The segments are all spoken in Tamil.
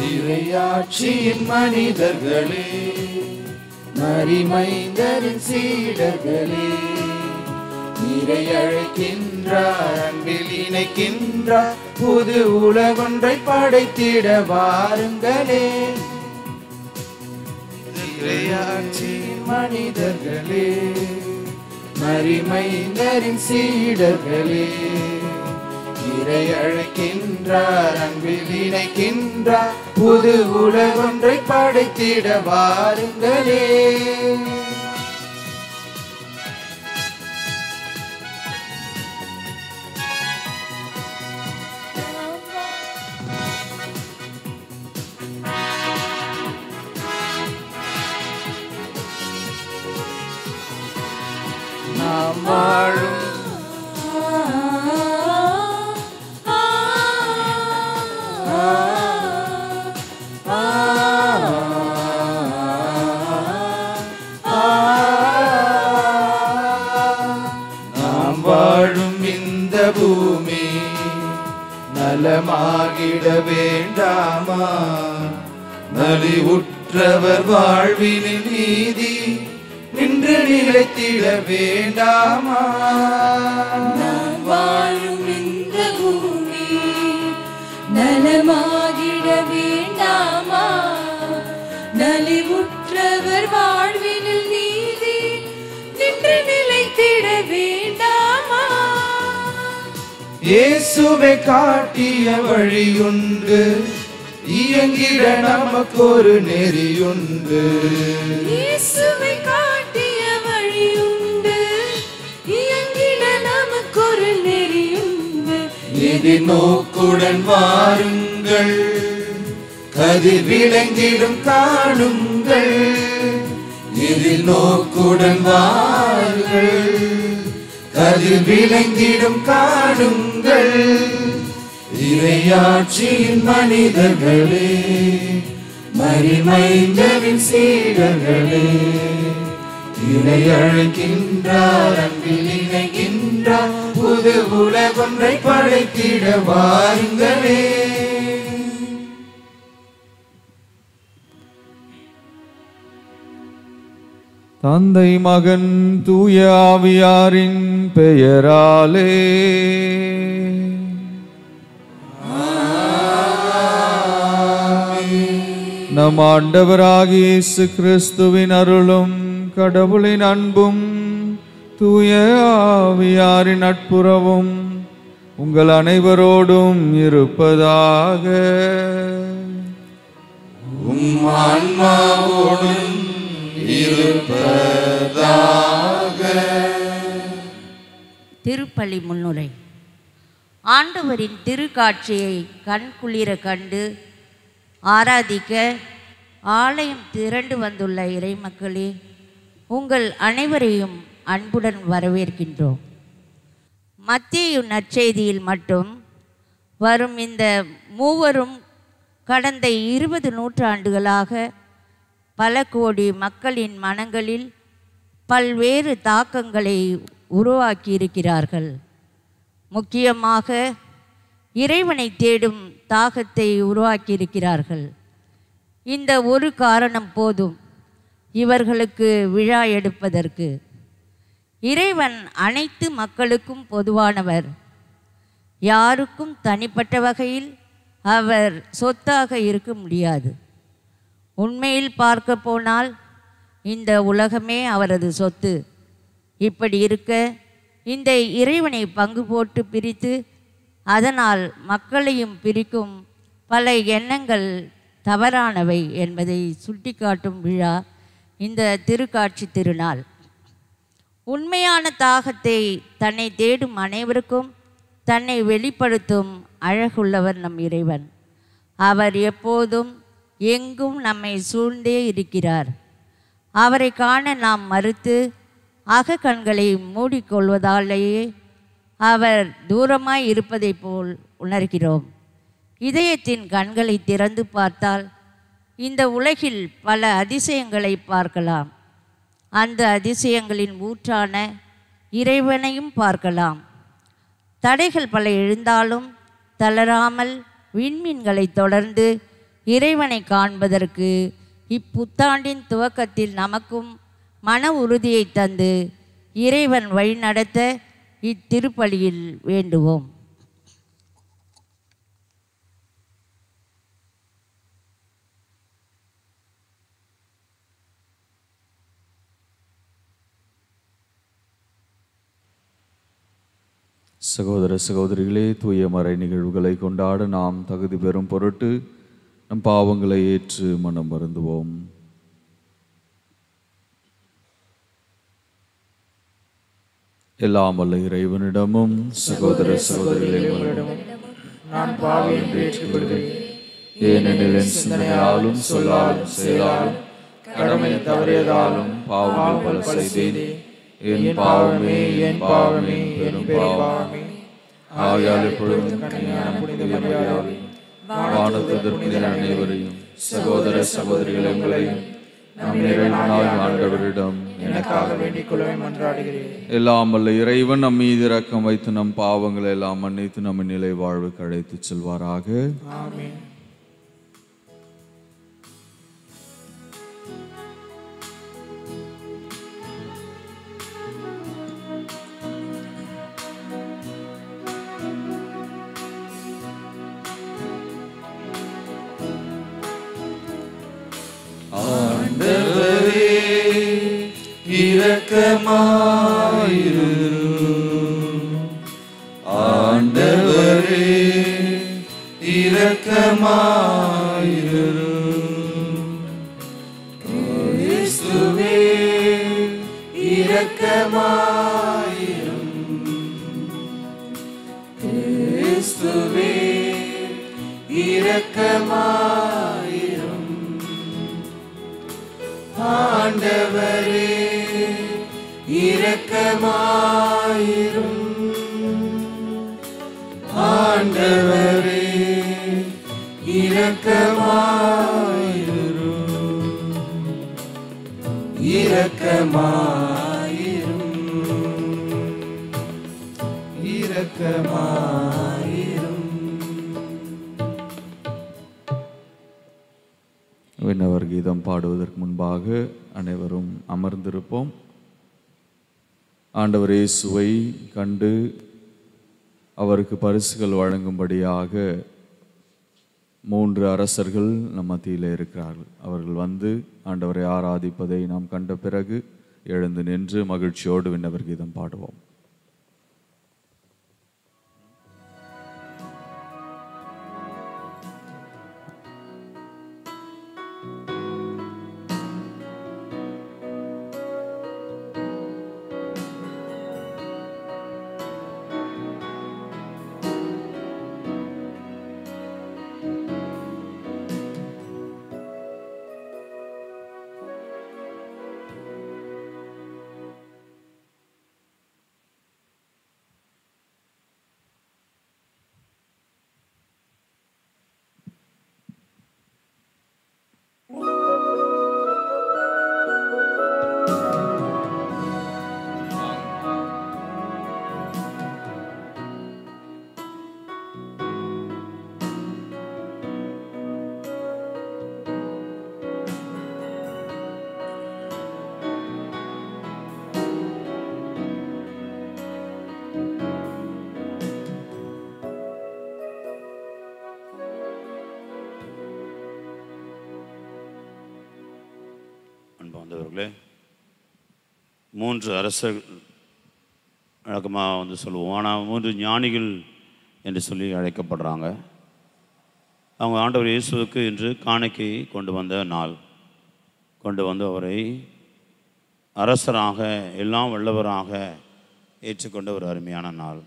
இறையாட்சியின் மனிதர்களே மறிமைந்தரின் சீடர்களே இறை அழைக்கின்றார் அன்பில் இணைக்கின்றார் புது உலகொன்றை படைத்திட வாருங்களே இறையாட்சியின் மனிதர்களே மறிமைந்தரின் சீடர்களே இறை அழைக்கின்றார் அன்பில் இணைக்கின்றார் புது உலகொன்றை படைத்திட வாருங்களே நாம் வாழும் நாம் வாழும் இந்த பூமி நலமாகிட வேண்டாமா நலிவுற்றவர் வாழ்வினில் நீதி நின்று நிலைத்திட வேண்டாமா நாம் வாழும் இந்த பூமி நலமாகிட வேண்டாமா நலிவுற்றவர் வாழ்வினில் நீதி நின்று நிலைத்திட வேண்டாமா இயேசுவை காட்டிய வழியுண்டு இயங்கிட நமக்கொரு நெறியுண்டு இயேசுவை காட்டிய வழியுண்டு இயங்கிட நமக்கொரு நெறியுண்டு இது நோக்குடன் வாருங்கள் கதிர் விளங்கிடும் காணுங்கள் இதில் நோக்குடன் வாருங்கள் கதிர் விளங்கிடும் காணுங்கள் இறையாட்சியின் மனிதர்களே மறிமைந்தவின் சீடர்களே இறை அழைக்கின்றார் அன்பில் இணைக்கின்றார் புது உலகொன்றை படைத்திட வாருங்களே தந்தை மகன் தூய ஆவியாரின் பெயராலே நம் ஆண்டவராகிய இயேசு கிறிஸ்துவின் அருளும் கடவுளின் அன்பும் தூய ஆவியாரின் நட்புறவும் உங்கள் அனைவரோடும் இருப்பதாக உம் ஆன்மாவோடும் இருப்பதாக திருப்பலி முன்னுரை ஆண்டவரின் திருக்காட்சியை கண்குளிர கண்டு ஆராதிக்க ஆலயம் திரண்டு வந்துள்ள இறைமக்களே உங்கள் அனைவரையும் அன்புடன் வரவேற்கின்றோம் மத்திய நற்செய்தியில் மட்டும் வரும் இந்த மூவரும் கடந்த இருபது நூற்றாண்டுகளாக பல கோடி மக்களின் மனங்களில் பல்வேறு தாக்கங்களை உருவாக்கியிருக்கிறார்கள் முக்கியமாக இறைவனை தேடும் தாகத்தை உருவாக்கியிருக்கிறார்கள் இந்த ஒரு காரணம் போதும் இவர்களுக்கு விழா எடுப்பதற்கு இறைவன் அனைத்து மக்களுக்கும் பொதுவானவர் யாருக்கும் தனிப்பட்ட வகையில் அவர் சொத்தாக இருக்க முடியாது உண்மையில் பார்க்க போனால் இந்த உலகமே அவரது சொத்து இப்படி இருக்க இந்த இறைவனை பங்கு போட்டு பிரித்து அதனால் மக்களையும் பிரிக்கும் பல எண்ணங்கள் தவறானவை என்பதை சுட்டிக்காட்டும் விழா இந்த திருக்காட்சி திருநாள் உண்மையான தாகத்தை தன்னை தேடும் அனைவருக்கும் தன்னை வெளிப்படுத்தும் அழகுள்ளவர் நம் இறைவன் அவர் எப்போதும் எங்கும் நம்மை சூழ்ந்தே இருக்கிறார் அவரை காண நாம் மறுத்து அகக்கண்களை மூடிக்கொள்வதாலேயே அவர் தூரமாய் இருப்பதைப் போல் உணர்கிறோம் இதயத்தின் கண்களை திறந்து பார்த்தால் இந்த உலகில் பல அதிசயங்களை பார்க்கலாம் அந்த அதிசயங்களின் ஊற்றான இறைவனையும் பார்க்கலாம் தடைகள் பல எழுந்தாலும் தளராமல் விண்மீன்களை தொடர்ந்து இறைவனை காண்பதற்கு இப்புத்தாண்டின் துவக்கத்தில் நமக்கும் மன உறுதியை தந்து இறைவன் வழிநடத்த இத்திருப்பலியில் வேண்டுவோம் சகோதர சகோதரிகளே தூய மறை நிகழ்வுகளை கொண்டாட நாம் தகுதி பெறும் பொருட்டு நம் பாவங்களை ஏற்று மனம் வருந்துவோம் எல்லாம் வல்ல இறைவனிடமும் சகோதர சகோதரிகளிடமும் நான் பாவி என்று ஏற்றுக்கொள்கிறேன் ஏனெனில் என் சிந்தனையாலும் சொல்லாலும் செயலாலும் கடமை தவறியதாலும் பாவங்கள் பல செய்தேன் என் பாவமே என் பாவமே என் பாவமே ஆகையால் எப்பொழுதும் கன்னியான புனித மரியாதை வானத்துதர் புனித அனைவரையும் சகோதர சகோதரிகள் எங்களையும் நம் இறைவனாய் ஆண்டவரிடம் எனக்காக வேண்டிக் கொள்ளவே மன்றாடுகிறேன் எல்லாம் வல்ல இறைவன் நம் மீது இரக்கம் வைத்து நம் பாவங்களை எல்லாம் மன்னித்து நம்ம நிலை வாழ்வுக்கு அழைத்துச் செல்வாராக ஆமென் ஆண்டவரே இரக்கமாயிரு ஆண்டவரே இரக்கமாயிரு இயேசுவே இரக்கமாயிரும் கிறிஸ்துவே இரக்கமாயிரும் ஆண்டவரே இரக்கமாயிரும் ஆண்டவரே இரக்கமாயிரும் இரக்கமாயிரும் இரக்கமாயிரும் விண்ணவர் கீதம் பாடுவதற்கு முன்பாக அனைவரும் அமர்ந்திருப்போம் ஆண்டவர் இயேசுவை கண்டு அவருக்கு பரிசுகள் வழங்கும்படியாக மூன்று அரசர்கள் நம் மத்தியில் இருக்கிறார்கள் அவர்கள் வந்து ஆண்டவரை ஆராதிப்பதை நாம் கண்ட பிறகு எழுந்து நின்று மகிழ்ச்சியோடு விண்ணவர் கீதம் பாடுவோம் அன்பார்ந்தவர்களே மூன்று அரசர்கள் வழக்கமாக வந்து சொல்லுவோம் ஆனால் மூன்று ஞானிகள் என்று சொல்லி அழைக்கப்படுறாங்க அவங்க ஆண்டவர் இயேசுவுக்கு இன்று காணிக்கை கொண்டு வந்த நாள் கொண்டு வந்து அவரை அரசராக எல்லாம் வல்லவராக ஏற்றுக்கொண்ட ஒரு அருமையான நாள்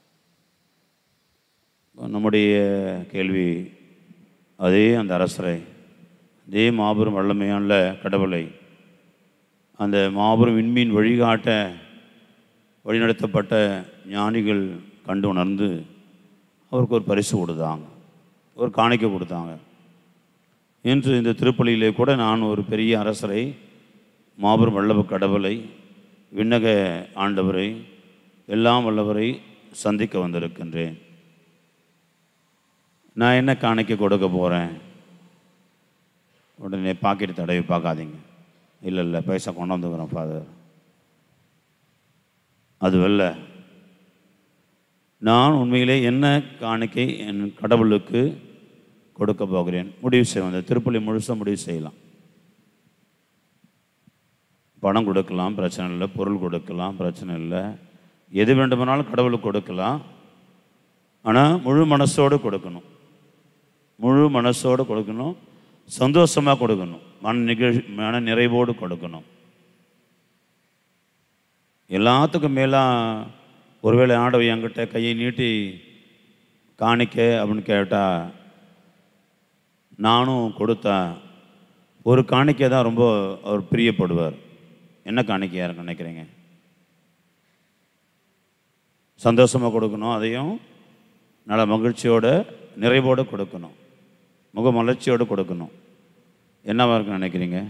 நம்முடைய கேள்வி அதே அந்த அரசரை அதே மாபெரும் வல்லமையான கடவுளை அந்த மாபெரும் விண்மீன் வழிகாட்ட வழிநடத்தப்பட்ட ஞானிகள் கண்டு உணர்ந்து அவருக்கு ஒரு பரிசு கொடுத்தாங்க ஒரு காணிக்கை கொடுத்தாங்க இன்று இந்த திருப்பலியிலே கூட நான் ஒரு பெரிய அரசரை மாபெரும் வல்லவ கடவுளை விண்ணக ஆண்டவரை எல்லாம் வல்லவரை சந்திக்க வந்திருக்கின்றேன் நான் என்ன காணிக்கை கொடுக்க போகிறேன் உடனே பாக்கெட் தடவி பார்க்காதீங்க இல்லை இல்லை பைசா கொண்டு வந்துக்கிறேன் ஃபாதர் அதுவல்ல நான் உண்மையிலே என்ன காணிக்கை என் கடவுளுக்கு கொடுக்க போகிறேன் முடிவு செய்வோம் அந்த திருப்பலி முழுசாக முடிவு செய்யலாம் பணம் கொடுக்கலாம் பிரச்சனை இல்லை பொருள் கொடுக்கலாம் பிரச்சனை இல்லை எது வேண்டுமானாலும் கடவுளுக்கு கொடுக்கலாம் ஆனால் முழு மனசோடு கொடுக்கணும் முழு மனசோடு கொடுக்கணும் சந்தோஷமாக கொடுக்கணும் மன நிகழ்ச்சி மன நிறைவோடு கொடுக்கணும் எல்லாத்துக்கும் மேலாக ஒருவேளை ஆண்டவர் என்கிட்ட கையை நீட்டி காணிக்க அப்படின்னு கேட்டால் நானும் கொடுத்தேன் ஒரு காணிக்கை தான் ரொம்ப அவர் பிரியப்படுவார் என்ன காணிக்கையாக இருக்கு நினைக்கிறீங்க சந்தோஷமாக கொடுக்கணும் அதையும் நல்ல மகிழ்ச்சியோட நிறைவோடு கொடுக்கணும் முக மலர்ச்சியோடு கொடுக்கணும் என்னவா இருக்குன்னு நினைக்கிறீங்க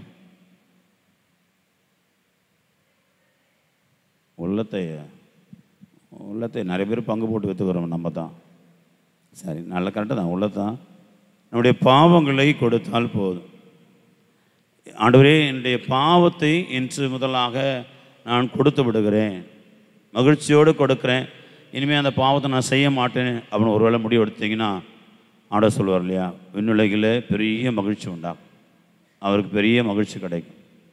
உள்ளத்தை உள்ளத்தை நிறைய பேர் பங்கு போட்டு விற்றுக்கிறோம் நம்ம தான் சரி நல்ல கரெக்டாக தான் உள்ளத்தான் நம்முடைய பாவங்களை கொடுத்தால் போதும் ஆண்டவரே என்னுடைய பாவத்தை இன்று முதலாக நான் கொடுத்து விடுகிறேன் மகிழ்ச்சியோடு கொடுக்குறேன் இனிமேல் அந்த பாவத்தை நான் செய்ய மாட்டேன் அப்படின்னு ஒருவேளை முடிவு எடுத்தீங்கன்னா ஆண்டவர் சொல்லுவார் இல்லையா விண்ணுலகில் பெரிய மகிழ்ச்சி உண்டாகும் அவருக்கு பெரிய மகிழ்ச்சி கிடைக்கும்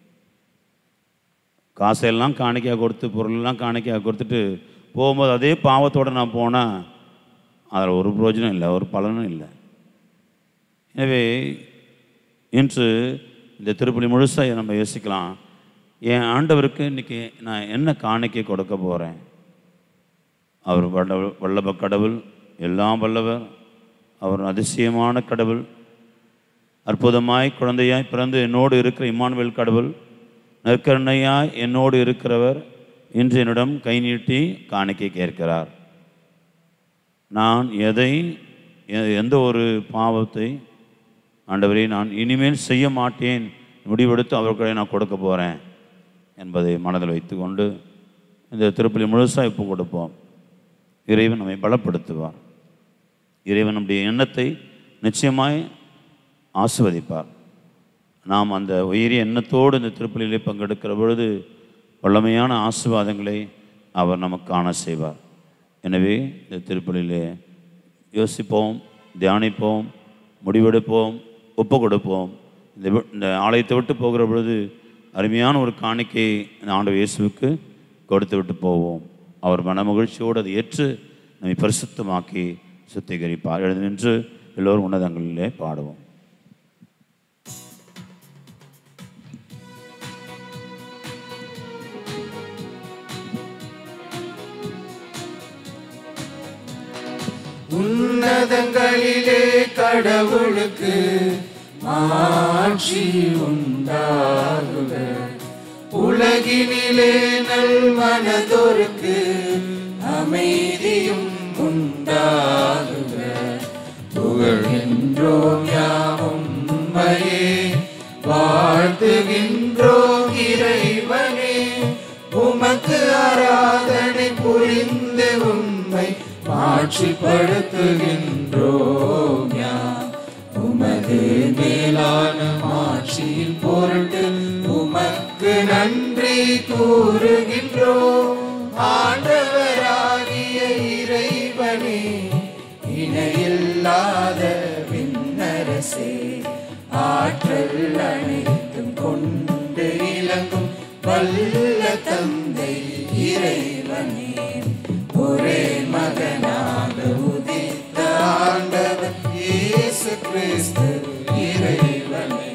காசையெல்லாம் காணிக்கையாக கொடுத்து பொருளெல்லாம் காணிக்கையாக கொடுத்துட்டு போகும்போது அதே பாவத்தோடு நான் போனால் அதில் ஒரு பிரயோஜனம் இல்லை ஒரு பலனும் இல்லை எனவே இன்று இந்த திருப்பலி முழுசாக நம்ம யோசிக்கலாம் என் ஆண்டவருக்கு இன்றைக்கி நான் என்ன காணிக்கை கொடுக்க போகிறேன் அவர் வல்ல வல்லப கடவுள் எல்லாம் வல்லவர் அவர் அதிசயமான கடவுள் அற்புதமாய் குழந்தையாய் பிறந்து என்னோடு இருக்கிற இம்மானுவேல் கடவுள் நற்கருணையாய் என்னோடு இருக்கிறவர் இன்று என்னிடம் கை நீட்டி காணிக்கை கேட்கிறார் நான் எதை எ- எந்த ஒரு பாவத்தை ஆண்டவரே நான் இனிமேல் செய்ய மாட்டேன் முடிவெடுத்து அவர்களை நான் கொடுக்க போகிறேன் என்பதை மனதில் வைத்துக்கொண்டு இந்த திருப்பலி முழுசாக இப்போ கொடுப்போம் இறைவன் நம்மை பலப்படுத்துவார் இறைவன் நம்முடைய எண்ணத்தை நிச்சயமாய் ஆசிர்வதிப்பார் நாம் அந்த உயரிய எண்ணத்தோடு இந்த திருப்பலியிலே பங்கெடுக்கிற பொழுது வல்லமையான ஆசீர்வாதங்களை அவர் நமக்கு காண செய்வார் எனவே இந்த திருப்பலியிலே யோசிப்போம் தியானிப்போம் முடிவெடுப்போம் ஒப்பு கொடுப்போம் இந்த வி- இந்த ஆலயத்தை விட்டு போகிற பொழுது அருமையான ஒரு காணிக்கை இந்த ஆண்டவர் இயேசுவுக்கு கொடுத்து விட்டு போவோம் அவர் மனமகிழ்ச்சியோடு அதை ஏற்று நம்மை பரிசுத்தமாக்கி சுத்திகரிப்பார் எழுந்து நின்று எல்லோரும் உன்னதங்களிலே பாடுவோம் உன்னதங்களிலே கடவுளுக்கு மாட்சி உண்டாகுக உலகினிலே நல் மனதோருக்கு அமைதியும் உண்டாகுக புகழ்கின்றோம் யாவும் உம்மையே வாழ்த்துகின்றோம் இறைவனே உமக்கு ஆராதனை புரிந்து உம்மை மாட்சிப்படுத்துகின்றோம் யாம் உமது மேலான மாட்சியின் பொருட்டு உமக்கு நன்றி கூறுகின்றோம் ஆண்டவராகிய இறைவனே இணையில்லாத விண்ணரசே ஆற்றல் அனைத்தும் கொண்டு இலங்கும் வல்ல தந்தை இறைவனே ஒரே மகனாக உதித்த ஆண்டவர் இயேசு கிறிஸ்து இறைவனே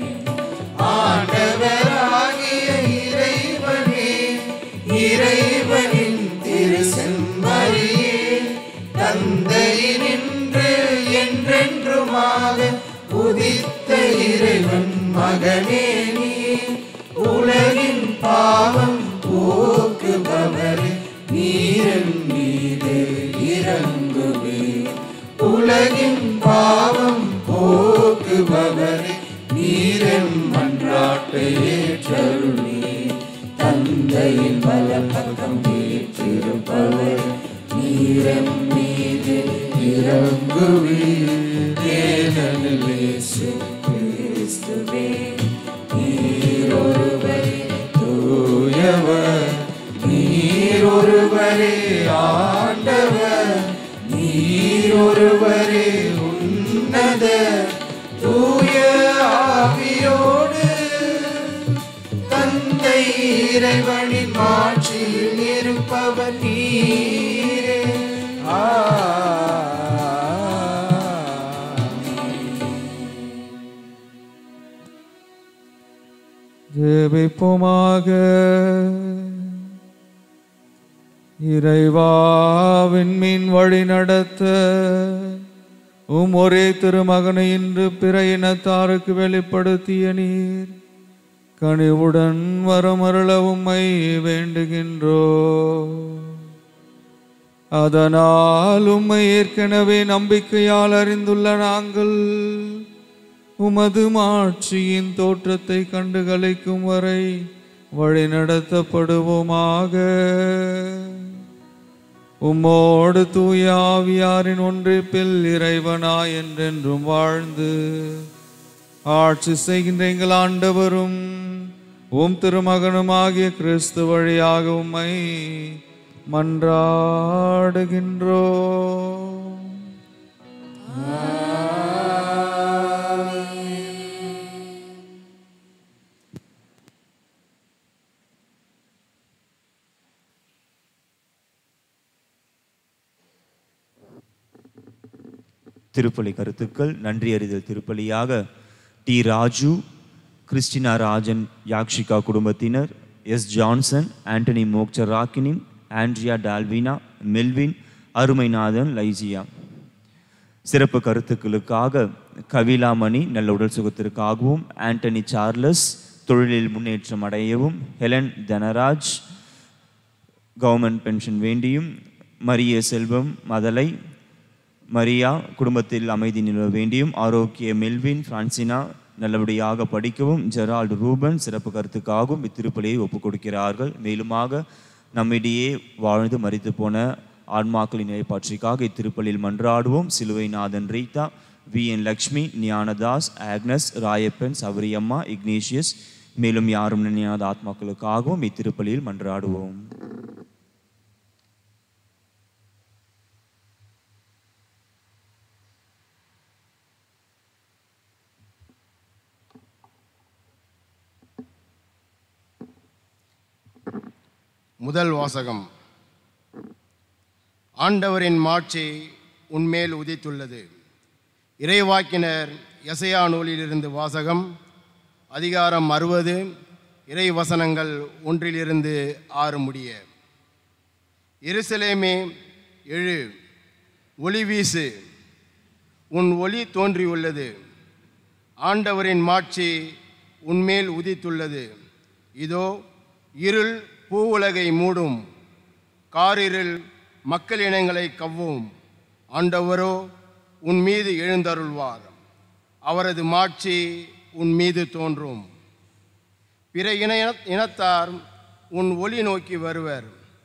ஆண்டவராகிய இறைவனே இறைவனின் திரு செம்மறியே தந்தையினின்று என்றென்றுமாக உதித்த இறைவன் மகனே நீ உலகின் பாவம் போக்குபவரே நீரன் மீது இறங்குவே உலகின் பாவம் போக்குபவரே நீரன் மன்றாட்டை ஏற்றருளே தந்தையின் வலப்பக்கம் வீற்றிருப்பவர் நீரன் மீது இறங்குவே ஏனெனில் இயேசு கிறிஸ்துவே ஒருவரே ஆண்டவர் நீர் ஒருவரே உன்னத தூய ஆவியோடு தந்தை இறைவனின் மாட்சியில் இருப்பவர் நீரே ஆ ஜெபிப்போமாக இறைவாவின் மீன் வழி நடத்த உம் ஒரே திருமகனை இன்று பிற இனத்தாருக்கு வெளிப்படுத்திய நீர் கனிவுடன் வரமருள உம்மை வேண்டுகின்றோ அதனால் உம்மை ஏற்கனவே நம்பிக்கையால் அறிந்துள்ள நாங்கள் உமது மாட்சியின் தோற்றத்தை கண்டு கலைக்கும் வரை வழி நடத்தப்படுவோமாக உம்மோடு தூய ஆவியாரின் ஒன்றிப்பில் இறைவனாய் என்றென்றும் வாழ்ந்து ஆட்சி செய்கின்ற எங்கள் ஆண்டவரும் உம் திருமகனுமாகிய கிறிஸ்து வழியாக உம்மை மன்றாடுகின்றோ திருப்பலி கருத்துக்கள் நன்றி அறிதல் திருப்பலியாக டி ராஜு கிறிஸ்டினா ராஜன் யாக்ஷிகா குடும்பத்தினர் எஸ் ஜான்சன் ஆண்டனி மோக்சர் ராக்கினின் Andrea Dalvina Melvin Arumainathan Lysia சிறப்பு கருத்துக்களுக்காக கவிலாமணி நல்ல உடல் சுகத்திற்காகவும் ஆண்டனி சார்லஸ் தொழிலில் முன்னேற்றம் அடையவும் ஹெலன் தனராஜ் கவர்மெண்ட் பென்ஷன் வேண்டியும் மரிய செல்வம் மதலை மரியா குடும்பத்தில் அமைதி நிலவ வேண்டியும் ஆரோக்கிய மெல்வின் பிரான்சினா நல்லபடியாக படிக்கவும் ஜெரால்டு ரூபன் சிறப்பு கருத்துக்காகவும் இத்திருப்பலியை ஒப்புக் கொடுக்கிறார்கள் மேலுமாக நம்மிடையே வாழ்ந்து மரித்து போன ஆன்மாக்களின் நிலைப்பாட்சிக்காக இத்திருப்பலியில் மன்றாடுவோம் Siluvainathan Rita V N Lakshmi Gnanadas Agnes Rayappan Savariyamma Ignatius மேலும் யாரும் நினையாத ஆத்மாக்களுக்காகவும் இத்திருப்பலியில் மன்றாடுவோம் முதல் வாசகம் ஆண்டவரின் மாட்சி உன்மேல் உதித்துள்ளது இறைவாக்கினர் எசையா நூலிலிருந்து வாசகம் அதிகாரம் அறுபது இறை வசனங்கள் ஒன்றிலிருந்து ஆறு முடிய எருசலேமே எழு ஒளி வீசு உன் ஒளி தோன்றியுள்ளது ஆண்டவரின் மாட்சி உன்மேல் உதித்துள்ளது இதோ இருள் பூவுலகை மூடும் காரிருள் மக்கள் இனங்களை கவ்வும் ஆண்டவரோ உன் மீது எழுந்தருள்வார் அவரது மாட்சி உன் மீது தோன்றும் பிற இன இனத்தார் உன் ஒளி நோக்கி வருவர்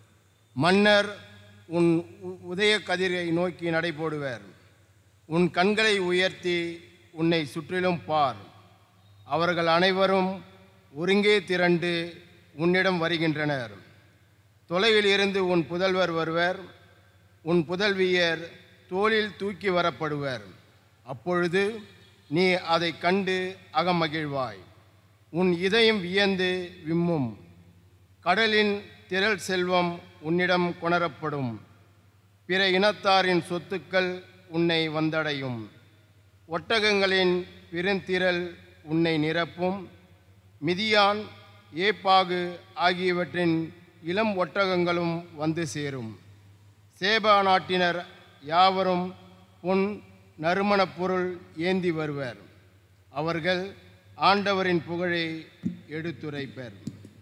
மன்னர் உன் உ- உதய கதிரை நோக்கி நடைபோடுவர் உன் கண்களை உயர்த்தி உன்னை சுற்றிலும் பார் அவர்கள் அனைவரும் ஒருங்கே திரண்டு உன்னிடம் வருகின்றனர் தொலைவில் இருந்து உன் புதல்வர் வருவர் உன் புதல்வியர் தோளில் தூக்கி வரப்படுவர் அப்பொழுது நீ அதை கண்டு அகமகிழ்வாய் உன் இதயம் வியந்து விம்மும் கடலின் திரள் செல்வம் உன்னிடம் கொணரப்படும் பிற இனத்தாரின் சொத்துக்கள் உன்னை வந்தடையும் ஒட்டகங்களின் பெருந்திரள் உன்னை நிரப்பும் மிதியான் ஏப்பாகு ஆகியவற்றின் இளம் ஒட்டகங்களும் வந்து சேரும் சேபா நாட்டினர் யாவரும் பொன் நறுமணப் பொருள் ஏந்தி வருவர் அவர்கள் ஆண்டவரின் புகழை எடுத்துரைப்பர்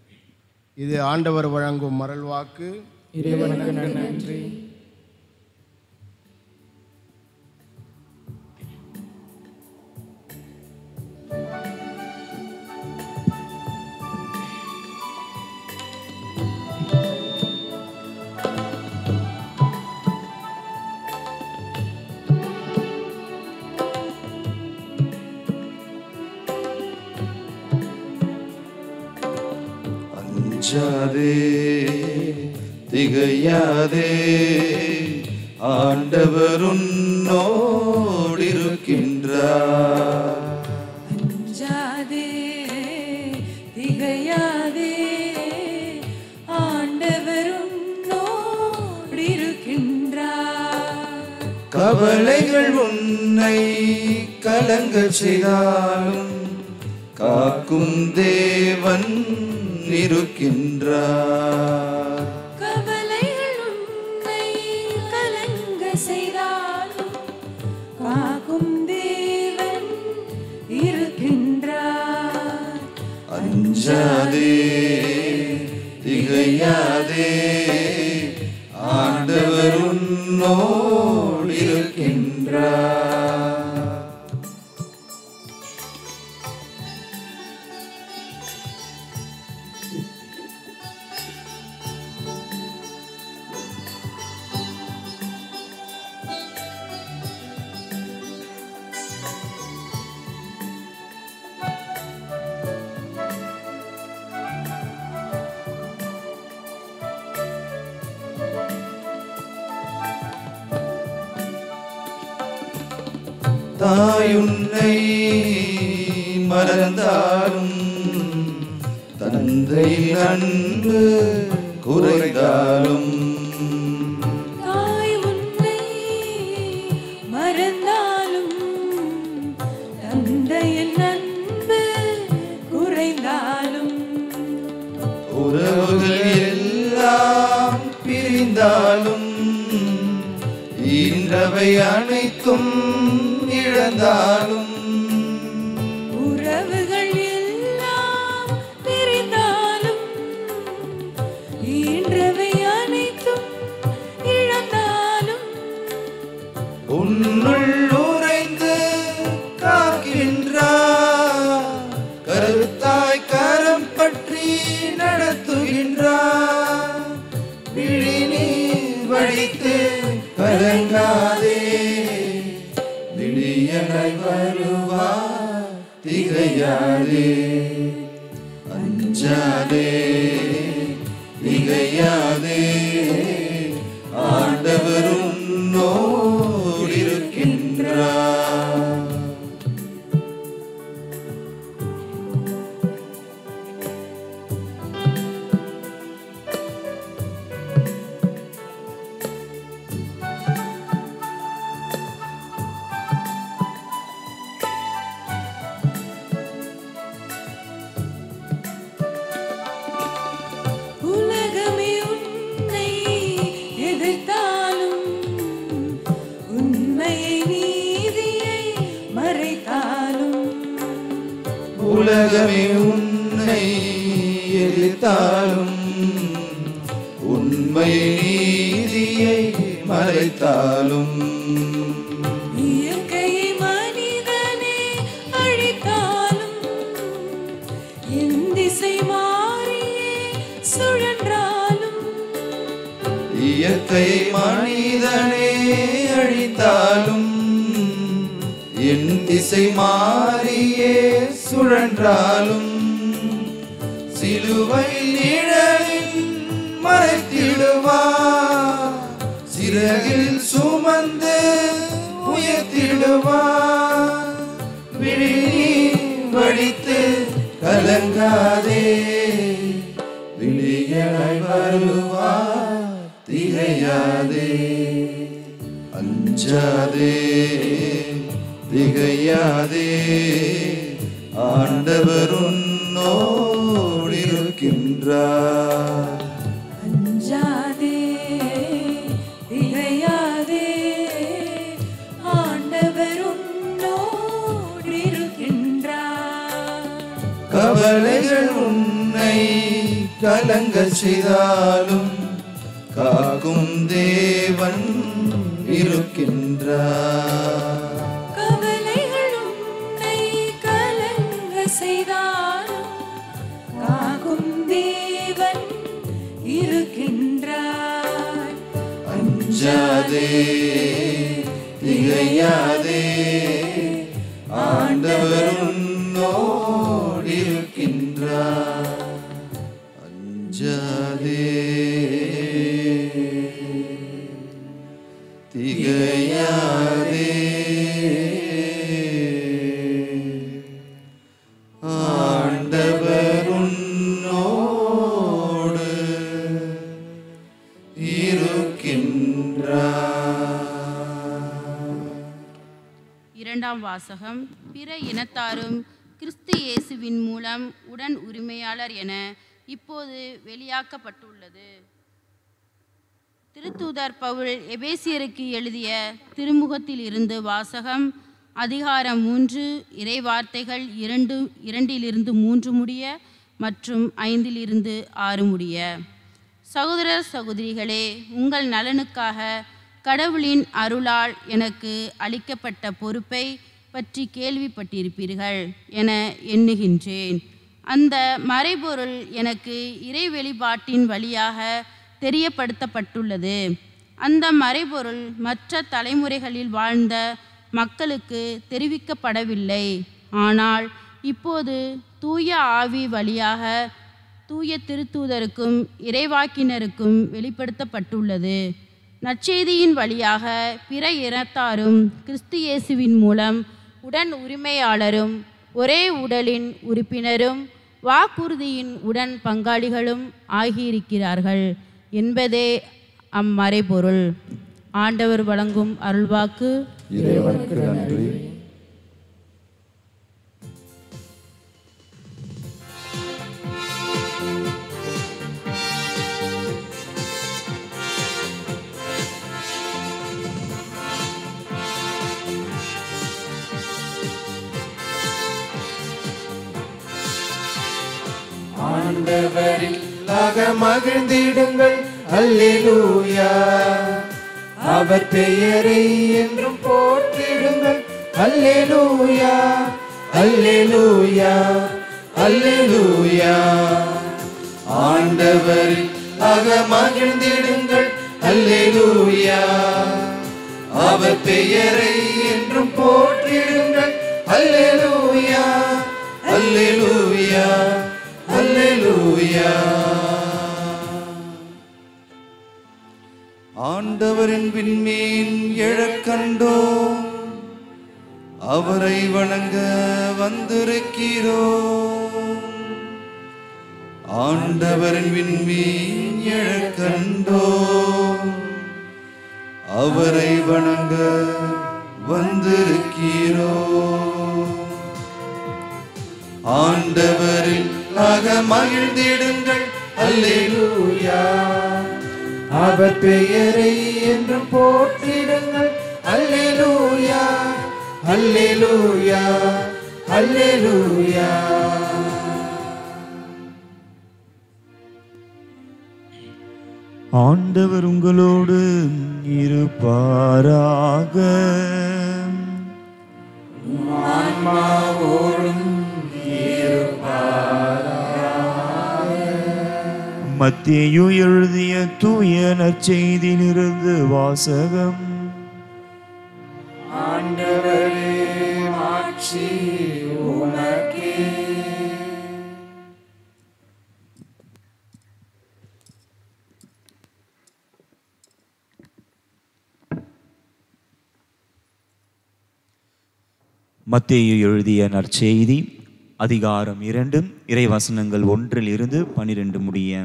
இது ஆண்டவர் வழங்கும் மரல்வாக்கு இறைவனுக்கு நன்றி அஞ்சாதே திகையாதே ஆண்டவர் உன்னோடிருக்கின்றார் அஞ்சாதே திகையாதே ஆண்டவர் உன்னோடிருக்கின்றார் கவலைகள் உன்னை கலங்க செய்தாலும் காக்கும் தேவன் இருக்கின்றார் கவலைகள் உன்னை கலங்க செய்தாலும் காக்கும் தேவன் இருக்கின்றார் அஞ்சாதே திகையாதே ஆண்டவர் உன்னோடு இருக்கின்றார் தாயுன்னை மறந்தாலும் தந்தை அன்பு குறைந்தாலும் தாய் உன்னை மறந்தாலும் தந்தையின் அன்பு குறைந்தாலும் உறவுகள் எல்லாம் பிரிந்தாலும் ஈன்றவை அனைத்தும் இழந்தாலும் உறவுகள் எல்லாம் பிரிந்தாலும் ஈன்றவை அனைத்தும் இழந்தாலும் உன்னுள் உறைந்து காக்கின்றார் கருத்தாய் கரம் பற்றி நடத்துகின்றார் விழிநீர் வழித்து கலங்காதே விழியனாய் வருவார் திகையாதே அஞ்சாதே திகையாதே ஆண்டவர் உன்னோடு இருக்கின்றார் உலகமே உன்னை எதிர்த்தாலும் உண்மையை நீதியை மறைத்தாலும் உலகமே உன்னை எதிர்த்தாலும் உண்மை நீதியை மறைத்தாலும் இயற்கையை மனிதனே அழித்தாலும் என் திசை மாறியே சுழன்றாலும் இயற்கை மனிதனே அழித்தாலும் என் திசை மாறியே சுழன்றாலும் சிலுவை நிழலில் மறைத்திடுவார் சிறகில் சுமந்து உயர்த்திடுவார் விழிநீர் வடித்து கலங்காதே விழியனாய் வருவார் திகையாதே அஞ்சாதே திகையாதே ஆண்டவர் உன்னோடு இருக்கின்றார் அஞ்சாதே திகையாதே ஆண்டவர் உன்னோடு இருக்கின்றார் கவலைகள் உன்னை கலங்க செய்தாலும் காக்கும் தேவன் இருக்கின்றார் கவலைகள் உன்னை கலங்க செய்தாலும் காக்கும் தேவன் இருக்கின்றார் அஞ்சாதே திகையாதே ஆண்டவர் உன்னோடு இருக்கின்றார் அஞ்சாதே இரண்டாம் வாசகம் பிற இனத்தாரும் கிறிஸ்து இயேசுவின் மூலம் உடன் உரிமையாளர் என இப்போது வெளியாக்கப்பட்டுள்ளது திருத்தூதர் பவுல் எபேசியருக்கு எழுதிய திருமுகத்தில் இருந்து வாசகம் அதிகாரம் மூன்று இறைவார்த்தைகள் இரண்டு இரண்டிலிருந்து மூன்று முடிய மற்றும் ஐந்திலிருந்து ஆறு முடிய சகோதர சகோதரிகளே உங்கள் நலனுக்காக கடவுளின் அருளால் எனக்கு அளிக்கப்பட்ட பொறுப்பை பற்றி கேள்விப்பட்டிருப்பீர்கள் என எண்ணுகின்றேன் அந்த மறைபொருள் எனக்கு இறை வெளிப்பாட்டின் வழியாக தெரியப்படுத்தப்பட்டுள்ளது அந்த மறைபொருள் மற்ற தலைமுறைகளில் வாழ்ந்த மக்களுக்கு தெரிவிக்கப்படவில்லை ஆனால் இப்போது தூய ஆவி வழியாக தூய திருத்தூதருக்கும் இறைவாக்கினருக்கும் வெளிப்படுத்தப்பட்டுள்ளது நற்செய்தியின் வழியாக பிற இனத்தாரும் கிறிஸ்து இயேசுவின் மூலம் உடன் உரிமையாளரும் ஒரே உடலின் உறுப்பினரும் வாக்குறுதியின் உடன் பங்காளிகளும் ஆகியிருக்கிறார்கள் என்பதே அம்மறைபொருள் ஆண்டவர் வழங்கும் அருள்வாக்கு இறைவனுக்கு நன்றி ஆண்டவரில் அக மகிழ்ந்திடுங்கள் அல்லேலூயா அவர் பெயரை என்றும் போற்றிடுங்கள் அல்லேலூயா அல்லேலூயா அல்லேலூயா ஆண்டவரில் அக மகிழ்ந்திடுங்கள் அல்லேலூயா அவர் பெயரை என்றும் போற்றிடுங்கள் அல்லேலூயா அல்லேலூயா அல்லேலூயா ஆண்டவரின் விண்மீன் எழக் கண்டோம் அவரை வணங்க வந்திருக்கிறோம் ஆண்டவரின் விண்மீன் எழக் கண்டோம் அவரை வணங்க வந்திருக்கிறோம் ஆண்டவரில் அக மகிழ்ந்திடுங்கள் அல்லேலூயா அவர் பெயரை என்றும் போற்றிடுங்கள் அல்லேலூயா அல்லேலூயா அல்லேலூயா ஆண்டவர் உங்களோடு இருப்பாராக மத்தேயு எழுதிய தூய நற்செய்தியிலிருந்து வாசகம் ஆண்டவரே மாட்சி உமக்கே மத்தேயு எழுதிய நற்செய்தி அதிகாரம் இரண்டு இறைவசனங்கள் ஒன்றில் இருந்து பனிரெண்டு முடிய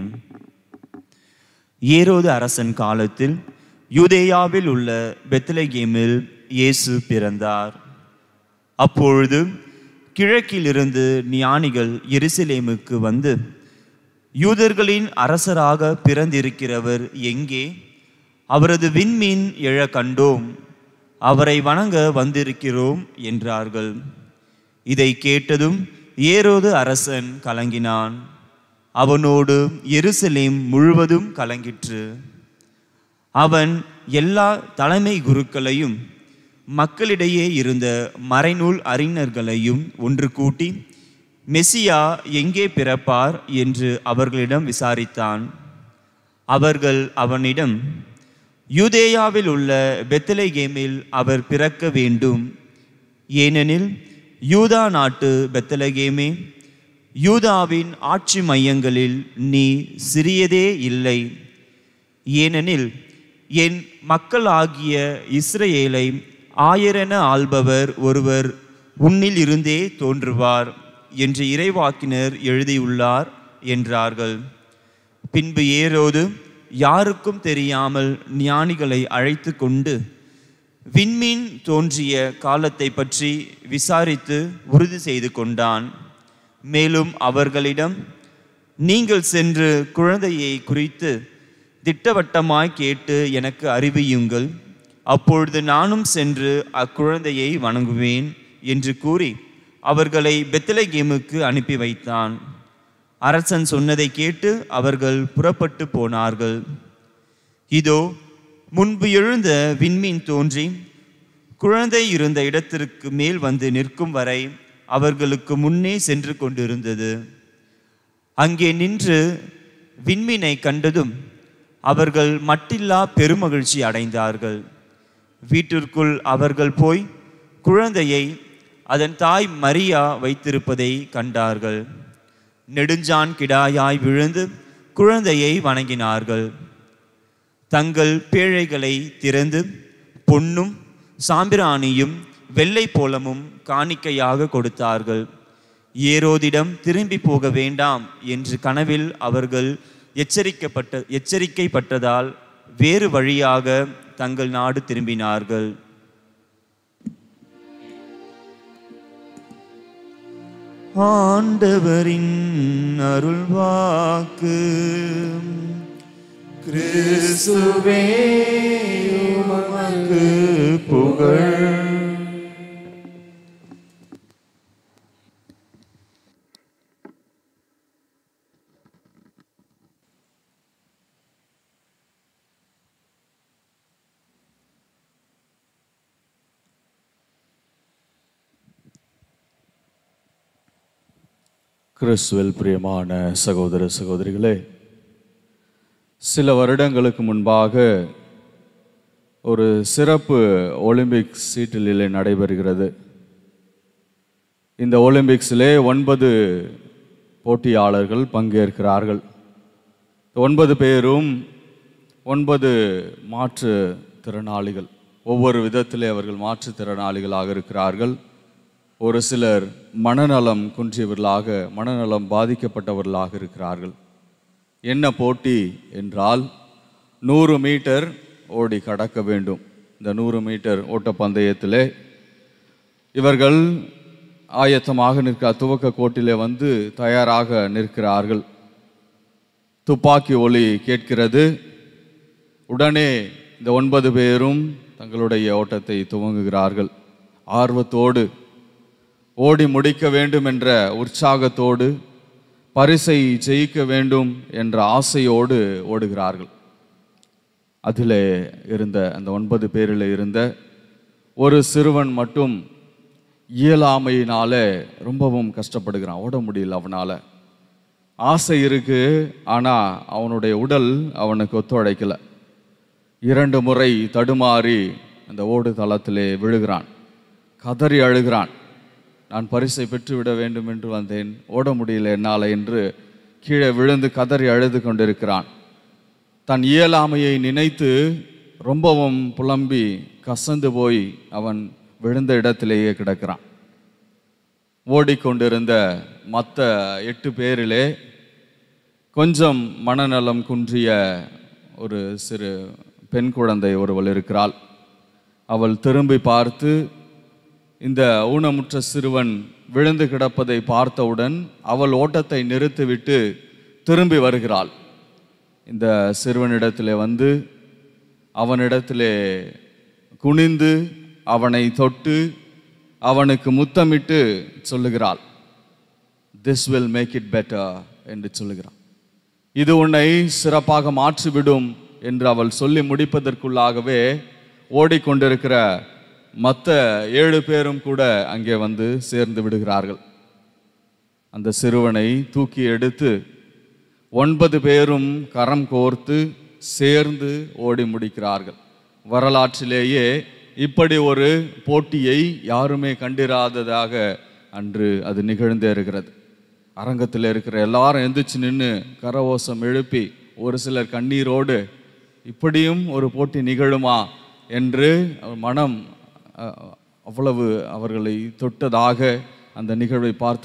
ஏரோது அரசன் காலத்தில் யூதேயாவில் உள்ள பெத்லகேமில் இயேசு பிறந்தார் அப்பொழுது கிழக்கிலிருந்து ஞானிகள் எருசலேமுக்கு வந்து யூதர்களின் அரசராக பிறந்திருக்கிறவர் எங்கே அவரது விண்மீன் எழ கண்டோம் அவரை வணங்க வந்திருக்கிறோம் என்றார்கள் இதை கேட்டதும் ஏரோது அரசன் கலங்கினான் அவனோடு எருசலேம் முழுவதும் கலங்கிற்று அவன் எல்லா தலைமை குருக்களையும் மக்களிடையே இருந்த மறைநூல் அறிஞர்களையும் ஒன்று கூட்டி மெசியா எங்கே பிறப்பார் என்று அவர்களிடம் விசாரித்தான் அவர்கள் அவனிடம் யூதேயாவில் உள்ள பெத்தலகேமில் அவர் பிறக்க வேண்டும் ஏனெனில் யூதா நாட்டு பெத்தலகேமே யூதாவின் ஆட்சி மையங்களில் நீ சிறியதே இல்லை ஏனெனில் என் மக்களாகிய இஸ்ரவேலை ஆயிரென ஆள்பவர் ஒருவர் உன்னில் இருந்தே தோன்றுவார் என்று இறைவாக்கினர் எழுதியுள்ளார் என்றார்கள் பின்பு ஏரோது யாருக்கும் தெரியாமல் ஞானிகளை அழைத்து கொண்டு விண்மீன் தோன்றிய காலத்தை பற்றி விசாரித்து உறுதி செய்து கொண்டான் மேலும் அவர்களிடம் நீங்கள் சென்று குழந்தையை குறித்து திட்டவட்டமாய் கேட்டு எனக்கு அறிவியுங்கள் அப்பொழுது நானும் சென்று அக்குழந்தையை வணங்குவேன் என்று கூறி அவர்களை பெத்லகேமுக்கு அனுப்பி வைத்தான் அரசன் சொன்னதை கேட்டு அவர்கள் புறப்பட்டு போனார்கள் இதோ முன்பு எழுந்த விண்மீன் தோன்றி குழந்தை இருந்த இடத்திற்கு மேல் வந்து நிற்கும் வரை அவர்களுக்கு முன்னே சென்று கொண்டிருந்தது அங்கே நின்று விண்மீனை கண்டதும் அவர்கள் மட்டில்லா பெருமகிழ்ச்சி அடைந்தார்கள் வீட்டிற்குள் அவர்கள் போய் குழந்தையை அதன் தாய் மரியா வைத்திருப்பதை கண்டார்கள் நெடுஞ்சான் கிடாயாய் விழுந்து குழந்தையை வணங்கினார்கள் தங்கள் பேழைகளை திறந்து பொன்னும் சாம்பிராணியும் வெள்ளை போலமும் காணிக்கையாக கொடுத்தார்கள் ஏரோதிடம் திரும்பி போக வேண்டாம் என்று கனவில் அவர்கள் எச்சரிக்கப்பட்ட எச்சரிக்கைப்பட்டதால் வேறு வழியாக தங்கள் நாடு திரும்பினார்கள் ஆண்டவரின் அருள்வாக்கு கிறிஸ்துவே உமக்கு புகழ் கிறிஸ்துவில் பிரியமான சகோதர சகோதரிகளே சில வருடங்களுக்கு முன்பாக ஒரு சிறப்பு ஒலிம்பிக் சீட்டிலே நடைபெறுகிறது இந்த ஒலிம்பிக்ஸிலே ஒன்பது போட்டியாளர்கள் பங்கேற்கிறார்கள் ஒன்பது பேரும் ஒன்பது மாற்று திறனாளிகள் ஒவ்வொரு விதத்திலே அவர்கள் மாற்றுத்திறனாளிகளாக இருக்கிறார்கள் ஒரு சிலர் மனநலம் குன்றியவர்களாக மனநலம் பாதிக்கப்பட்டவர்களாக இருக்கிறார்கள் என்ன போட்டி என்றால் நூறு மீட்டர் ஓடி கடக்க வேண்டும் இந்த நூறு மீட்டர் ஓட்டப்பந்தயத்திலே இவர்கள் ஆயத்தமாக நிற்க துவக்க கோட்டிலே வந்து தயாராக நிற்கிறார்கள் துப்பாக்கி ஒலி கேட்கிறது உடனே இந்த ஒன்பது பேரும் தங்களுடைய ஓட்டத்தை துவங்குகிறார்கள் ஆர்வத்தோடு ஓடி முடிக்க வேண்டும் என்ற உற்சாகத்தோடு பரிசை ஜெயிக்க வேண்டும் என்ற ஆசையோடு ஓடுகிறார்கள் அதிலே இருந்த அந்த ஒன்பது பேரில் இருந்த ஒரு சிறுவன் மட்டும் இயலாமையினால ரொம்பவும் கஷ்டப்படுகிறான் ஓட முடியல அவனால ஆசை இருக்கு ஆனா அவனுடைய உடல் அவனுக்கு ஒத்துழைக்கல இரண்டு முறை தடுமாறி அந்த ஓடு தளத்திலே விழுகிறான் கதறி அழுகிறான் நான் பரிசை பெற்றுவிட வேண்டும் என்று வந்தேன் ஓட முடியல என்னால் என்று கீழே விழுந்து கதறி அழுது கொண்டிருக்கிறான் தன் இயலாமையை நினைத்து ரொம்பவும் புலம்பி கசந்து போய் அவன் விழுந்த இடத்திலேயே கிடக்கிறான் ஓடிக்கொண்டிருந்த மற்ற எட்டு பேரிலே கொஞ்சம் மனநலம் குன்றிய ஒரு சிறு பெண் குழந்தை ஒருவள் இருக்கிறாள் அவள் திரும்பி பார்த்து இந்த ஊனமுற்ற சிறுவன் விழுந்து கிடப்பதை பார்த்தவுடன் அவள் ஓட்டத்தை நிறுத்திவிட்டு திரும்பி வருகிறாள் இந்த சிறுவனிடத்திலே வந்து அவனிடத்திலே குனிந்து அவனை தொட்டு அவனுக்கு முத்தமிட்டு சொல்லுகிறாள் this will make it better என்று சொல்லுகிறான் இது உன்னை சிறப்பாக மாற்றிவிடும் என்று அவள் சொல்லி முடிப்பதற்குள்ளாகவே ஓடிக்கொண்டிருக்கிற மற்ற ஏழு பேரும் கூட அங்கே வந்து சேர்ந்து விடுகிறார்கள் அந்த சிறுவனை தூக்கி எடுத்து ஒன்பது பேரும் கரம் கோர்த்து சேர்ந்து ஓடி முடிக்கிறார்கள் வரலாற்றிலேயே இப்படி ஒரு போட்டியை யாருமே கண்டிராததாக அன்று அது நிகழ்ந்தே இருக்கிறது அரங்கத்தில் இருக்கிற எல்லாரும் எந்திரிச்சு நின்று கரவோசம் எழுப்பி ஒரு சிலர் கண்ணீரோடு இப்படியும் ஒரு போட்டி நிகழுமா என்று மனம் அஹ், அவ்வளவு அவர்களை தொட்டதாக அந்த நிகழ்வை பார்த்து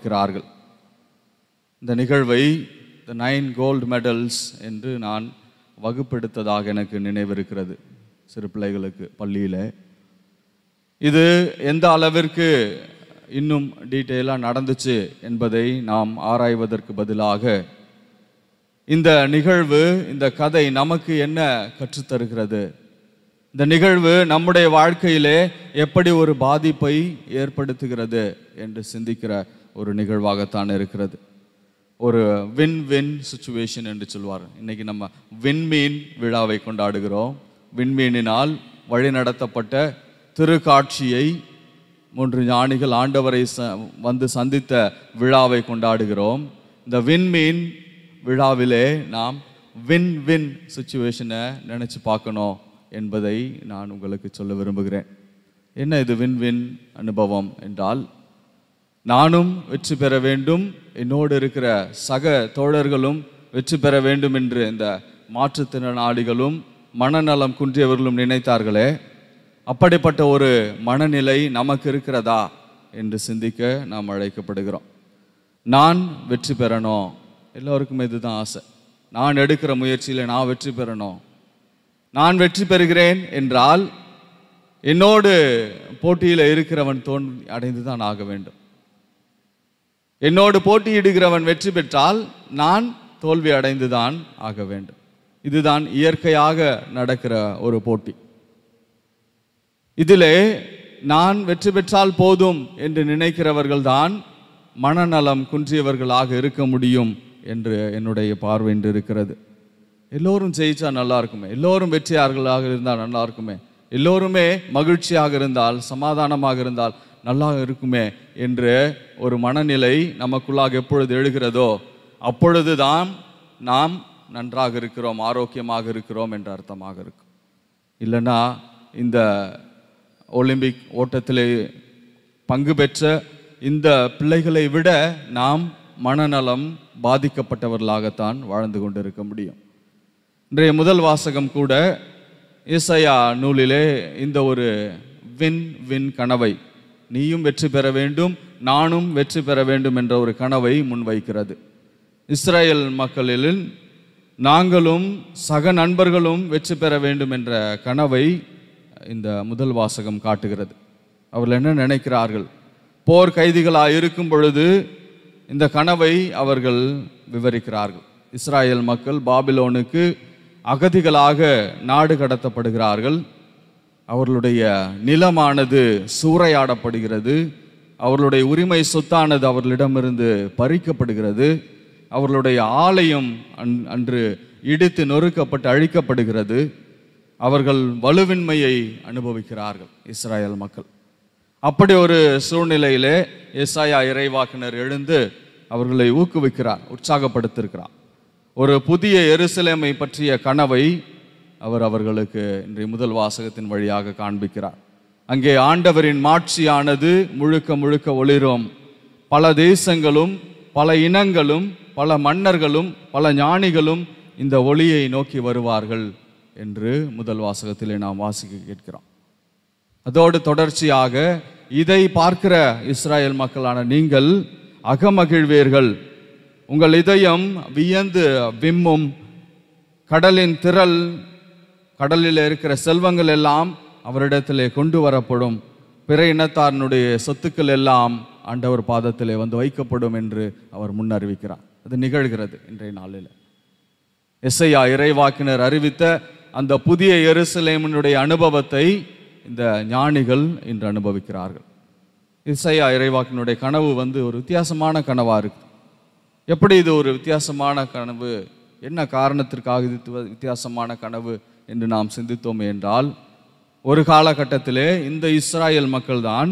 ஆர்ப்பரிக்கிறார்கள் இந்த நிகழ்வை த நைன் கோல்டு மெடல்ஸ் என்று நான் வகுப்பெடுத்ததாக எனக்கு நினைவிருக்கிறது சிறு பிள்ளைகளுக்கு பள்ளியில் இது எந்த அளவிற்கு இன்னும் டீட்டெயிலாக நடந்துச்சு என்பதை நாம் ஆராய்வதற்கு பதிலாக இந்த நிகழ்வு இந்த கதை நமக்கு என்ன கற்றுத்தருகிறது இந்த நிகழ்வு நம்முடைய வாழ்க்கையிலே எப்படி ஒரு பாதிப்பை ஏற்படுத்துகிறது என்று சிந்திக்கிற ஒரு நிகழ்வாகத்தான் இருக்கிறது ஒரு வின் வின் சுச்சுவேஷன் என்று சொல்வார் இன்னைக்கு நம்ம விண்மீன் விழாவை கொண்டாடுகிறோம் விண்மீனினால் வழிநடத்தப்பட்ட திருக்காட்சியை மூன்று ஞானிகள் ஆண்டவரை ச- வந்து சந்தித்த விழாவை கொண்டாடுகிறோம் இந்த விண்மீன் விழாவிலே நாம் வின் வின் சுச்சுவேஷனை நினச்சி பார்க்கணும் என்பதை நான் உங்களுக்கு சொல்ல விரும்புகிறேன் என்ன இது வின் வின் அனுபவம் என்றால் நானும் வெற்றி பெற வேண்டும் என்னோடு இருக்கிற சக தோழர்களும் வெற்றி பெற வேண்டும் என்று இந்த மாற்றுத்திறனாளிகளும் மனநலம் குன்றியவர்களும் நினைத்தார்களே அப்படிப்பட்ட ஒரு மனநிலை நமக்கு இருக்கிறதா என்று சிந்திக்க நாம் அழைக்கப்படுகிறோம் நான் வெற்றி பெறணும் எல்லோருக்கும் இதுதான் ஆசை நான் எடுக்கிற முயற்சியில் நான் வெற்றி பெறணும் நான் வெற்றி பெறுகிறேன் என்றால் என்னோடு போட்டியில் இருக்கிறவன் தோல்வி அடைந்து தான் ஆக வேண்டும் என்னோடு போட்டியிடுகிறவன் வெற்றி பெற்றால் நான் தோல்வி அடைந்துதான் ஆக வேண்டும் இதுதான் இயற்கையாக நடக்கிற ஒரு போட்டி இதிலே நான் வெற்றி பெற்றால் போதும் என்று நினைக்கிறவர்கள்தான் மனநலம் குன்றியவர்களாக இருக்க முடியும் என்று என்னுடைய பார்வை என்று இருக்கிறது எல்லோரும் ஜெயிச்சா நல்லா இருக்குமே எல்லோரும் வெற்றியாளர்களாக இருந்தால் நல்லா இருக்குமே எல்லோருமே மகிழ்ச்சியாக இருந்தால் சமாதானமாக இருந்தால் நல்லா இருக்குமே என்று ஒரு மனநிலை நமக்குள்ளாக எப்பொழுது எழுகிறதோ அப்பொழுதுதான் நாம் நன்றாக இருக்கிறோம் ஆரோக்கியமாக இருக்கிறோம் என்ற அர்த்தமாக இருக்கும் இல்லைன்னா இந்த ஒலிம்பிக் ஓட்டத்திலே பங்கு பெற்ற இந்த பிள்ளைகளை விட நாம் மனநலம் பாதிக்கப்பட்டவர்களாகத்தான் வாழ்ந்து கொண்டிருக்க முடியும் இன்றைய முதல் வாசகம் கூட இசையா நூலிலே இந்த ஒரு வின் வின் கனவை நீயும் வெற்றி பெற வேண்டும் நானும் வெற்றி பெற வேண்டும் என்ற ஒரு கனவை முன்வைக்கிறது இஸ்ரேல் மக்களில் நாங்களும் சக நண்பர்களும் வெற்றி பெற வேண்டும் என்ற கனவை இந்த முதல் வாசகம் காட்டுகிறது அவர்கள் என்ன நினைக்கிறார்கள் போர் கைதிகளாக இருக்கும் பொழுது இந்த கனவை அவர்கள் விவரிக்கிறார்கள் இஸ்ராயேல் மக்கள் பாபிலோனுக்கு அகதிகளாக நாடு கடத்தப்படுகிறார்கள் அவர்களுடைய நிலமானது சூறையாடப்படுகிறது அவர்களுடைய உரிமை சொத்தானது அவர்களிடமிருந்து பறிக்கப்படுகிறது அவர்களுடைய ஆலயம் அன் அன்று இடித்து நொறுக்கப்பட்டு அழிக்கப்படுகிறது அவர்கள் வலுவின்மையை அனுபவிக்கிறார்கள் இஸ்ராயேல் மக்கள் அப்படி ஒரு சூழ்நிலையிலே எஸ்ஐயா இறைவாக்கினர் எழுந்து அவர்களை ஊக்குவிக்கிறார் உற்சாகப்படுத்திருக்கிறார் ஒரு புதிய எருசலேமை பற்றிய கனவை அவர் அவர்களுக்கு இன்றைய முதல் வாசகத்தின் வழியாக காண்பிக்கிறார் அங்கே ஆண்டவரின் மாட்சியானது முழுக்க முழுக்க ஒளிரும் பல தேசங்களும் பல இனங்களும் பல மன்னர்களும் பல ஞானிகளும் இந்த ஒளியை நோக்கி வருவார்கள் என்று முதல் வாசகத்திலே நாம் வாசிக்க கேட்கிறோம் அதோடு தொடர்ச்சியாக இதை பார்க்கிற இஸ்ராயேல் மக்களான நீங்கள் அகமகிழ்வீர்கள் உங்கள் இதயம் வியந்து விம்மும் கடலின் திரள் கடலில் இருக்கிற செல்வங்கள் எல்லாம் அவரிடத்திலே கொண்டு வரப்படும் பிற இனத்தாரனுடைய சொத்துக்கள் எல்லாம் ஆண்டவர் பாதத்திலே வந்து வைக்கப்படும் என்று அவர் முன்னறிவிக்கிறார் அது நிகழ்கிறது இன்றைய நாளில் எஸ்ஐயா இறைவாக்கினர் அறிவித்த அந்த புதிய எருசலேமினுடைய அனுபவத்தை இந்த ஞானிகள் இன்று அனுபவிக்கிறார்கள் இசையா இறைவாக்கினுடைய கனவு வந்து ஒரு வித்தியாசமான கனவாக இருக்கு எப்படி இது ஒரு வித்தியாசமான கனவு என்ன காரணத்திற்காக இது வி- வித்தியாசமான கனவு என்று நாம் சிந்தித்தோம் என்றால் ஒரு காலகட்டத்திலே இந்த இஸ்ராயேல் மக்கள்தான்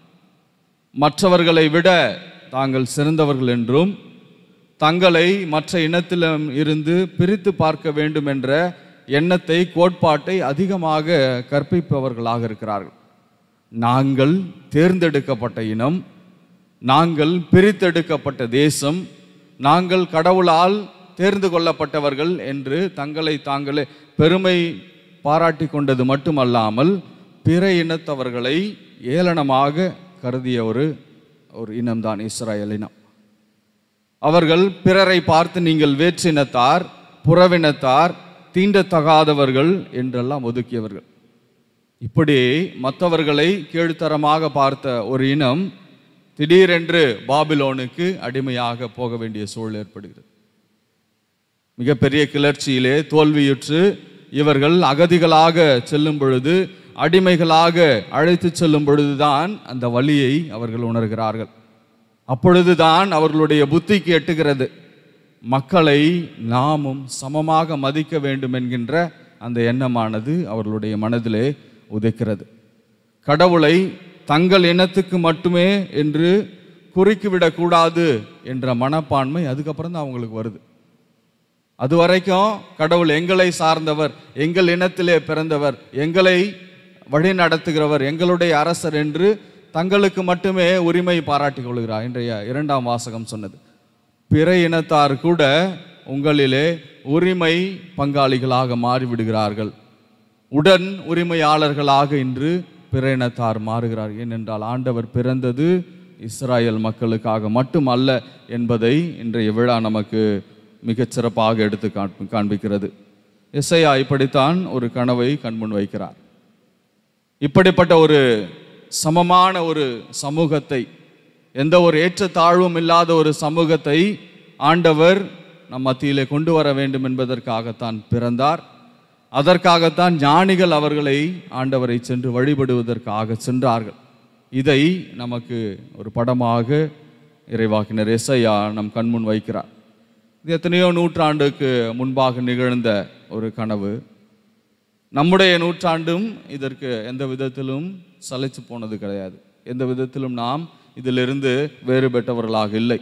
மற்றவர்களை விட தாங்கள் சிறந்தவர்கள் என்றும் தங்களை மற்ற இனத்திலும் இருந்து பிரித்து பார்க்க வேண்டும் என்ற எண்ணத்தை கோட்பாட்டை அதிகமாக கற்பிப்பவர்களாக இருக்கிறார்கள் நாங்கள் தேர்ந்தெடுக்கப்பட்ட இனம் நாங்கள் பிரித்தெடுக்கப்பட்ட தேசம் நாங்கள் கடவுளால் தேர்ந்து கொள்ளப்பட்டவர்கள் என்று தங்களை தாங்களே பெருமை பாராட்டி கொண்டது மட்டுமல்லாமல் பிற இனத்தவர்களை ஏளனமாக கருதிய ஒரு ஒரு இனம்தான் இஸ்ராயல் இனம் அவர்கள் பிறரை பார்த்து நீங்கள் வேற்றினத்தார் புறவினத்தார் தீண்டத்தகாதவர்கள் என்றெல்லாம் ஒதுக்கியவர்கள் இப்படி மற்றவர்களை கீழ்த்தரமாக பார்த்த ஒரு இனம் திடீரென்று பாபிலோனுக்கு அடிமையாக போக வேண்டிய சூழல் ஏற்படுகிறது மிகப்பெரிய கிளர்ச்சியிலே தோல்வியுற்று இவர்கள் அகதிகளாக செல்லும் பொழுது அடிமைகளாக அழைத்து செல்லும் பொழுதுதான் அந்த வழியை அவர்கள் உணர்கிறார்கள் அப்பொழுதுதான் அவர்களுடைய புத்திக்கு எட்டுகிறது மக்களை நாமும் சமமாக மதிக்க வேண்டும் என்கின்ற அந்த எண்ணமானது அவர்களுடைய மனதிலே உதைக்கிறது கடவுளை தங்கள் இனத்துக்கு மட்டுமே என்று குறுக்கிவிடக்கூடாது என்ற மனப்பான்மை அதுக்கப்புறம் தான் அவங்களுக்கு வருது அது வரைக்கும் கடவுள் எங்களை சார்ந்தவர் எங்கள் இனத்திலே பிறந்தவர் எங்களை வழி நடத்துகிறவர் எங்களுடைய அரசர் என்று தங்களுக்கு மட்டுமே உரிமை பாராட்டிக் கொள்கிறார் இன்றைய இரண்டாம் வாசகம் சொன்னது பிற இனத்தார் கூட உங்களிலே உரிமை பங்காளிகளாக மாறிவிடுகிறார்கள் உடன் உரிமையாளர்களாக இன்று பிற இனத்தார் மாறுகிறார் ஏனென்றால் ஆண்டவர் பிறந்தது இஸ்ராயல் மக்களுக்காக மட்டுமல்ல என்பதை இன்றைய விழா நமக்கு மிகச் சிறப்பாக எடுத்து காண்பி- காண்பிக்கிறது எஸ்ஐயா இப்படித்தான் ஒரு கனவை கண்முன் வைக்கிறார் இப்படிப்பட்ட ஒரு சமமான ஒரு சமூகத்தை எந்த ஒரு ஏற்றத்தாழ்வும் இல்லாத ஒரு சமூகத்தை ஆண்டவர் நம் மத்தியிலே கொண்டு வர வேண்டும் என்பதற்காகத்தான் பிறந்தார் அதற்காகத்தான் ஞானிகள் அவர்களை ஆண்டவரை சென்று வழிபடுவதற்காக சென்றார்கள் இதை நமக்கு ஒரு படமாக இறைவாக்கினர் எஸ்ஐயா நம் கண்முன் வைக்கிறார் இது எத்தனையோ நூற்றாண்டுக்கு முன்பாக நிகழ்ந்த ஒரு கனவு நம்முடைய நூற்றாண்டும் இதற்கு எந்த விதத்திலும் சளைச்சு போனது கிடையாது எந்த விதத்திலும் நாம் இதிலிருந்து வேறுபட்டவர்களாக இல்லை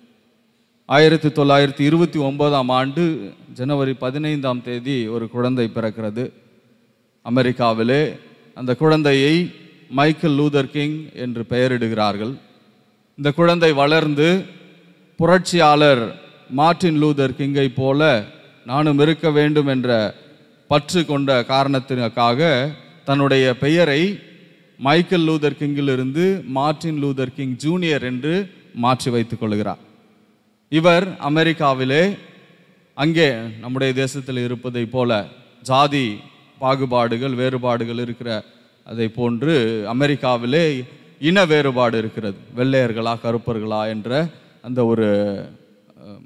ஆயிரத்தி தொள்ளாயிரத்தி இருபத்தி ஒன்பதாம் ஆண்டு ஜனவரி பதினைந்தாம் தேதி ஒரு குழந்தை பிறக்கிறது அமெரிக்காவிலே அந்த குழந்தையை மைக்கேல் லூதர் கிங் என்று பெயரிடுகிறார்கள் இந்த குழந்தை வளர்ந்து புரட்சியாளர் மார்ட்டின் லூதர் கிங்கை போல நானும் இருக்க வேண்டும் என்ற பற்று கொண்ட காரணத்திற்காக தன்னுடைய பெயரை மைக்கேல் லூதர் கிங்கிலிருந்து மார்ட்டின் லூதர் கிங் ஜூனியர் என்று மாற்றி வைத்துக் கொள்கிறார் இவர் அமெரிக்காவிலே அங்கே நம்முடைய தேசத்தில் இருப்பதை போல ஜாதி பாகுபாடுகள் வேறுபாடுகள் இருக்கிற அதை போன்று அமெரிக்காவிலே இன வேறுபாடு இருக்கிறது வெள்ளையர்களா கருப்பர்களா என்ற அந்த ஒரு அஹ்,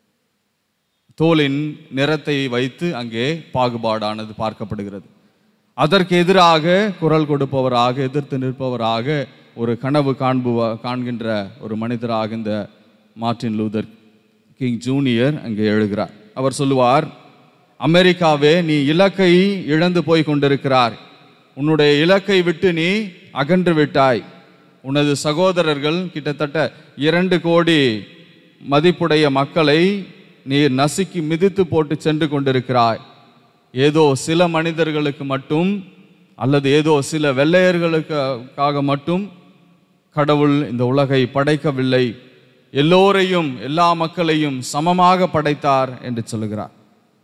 தோலின் நிறத்தை வைத்து அங்கே பாகுபாடானது பார்க்கப்படுகிறது அதற்கு எதிராக குரல் கொடுப்பவராக எதிர்த்து நிற்பவராக ஒரு கனவு காண்புவ காண்கின்ற ஒரு மனிதராக இந்த மார்ட்டின் லூதர் கிங் ஜூனியர் அங்கே எழுகிறார் அவர் சொல்லுவார் அமெரிக்காவே நீ இலக்கை இழந்து போய் கொண்டிருக்கிறார் உன்னுடைய இலக்கை விட்டு நீ அகன்று விட்டாய் உனது சகோதரர்கள் கிட்டத்தட்ட இரண்டு கோடி மதிப்புடைய மக்களை நீ நசுக்கி மிதித்து போட்டு சென்று கொண்டிருக்கிறாய் ஏதோ சில மனிதர்களுக்கு மட்டும் அல்லது ஏதோ சில வெள்ளையர்களுக்காக மட்டும் கடவுள் இந்த உலகை படைக்கவில்லை எல்லோரையும் எல்லா மக்களையும் சமமாக படைத்தார் என்று சொல்லுகிறார்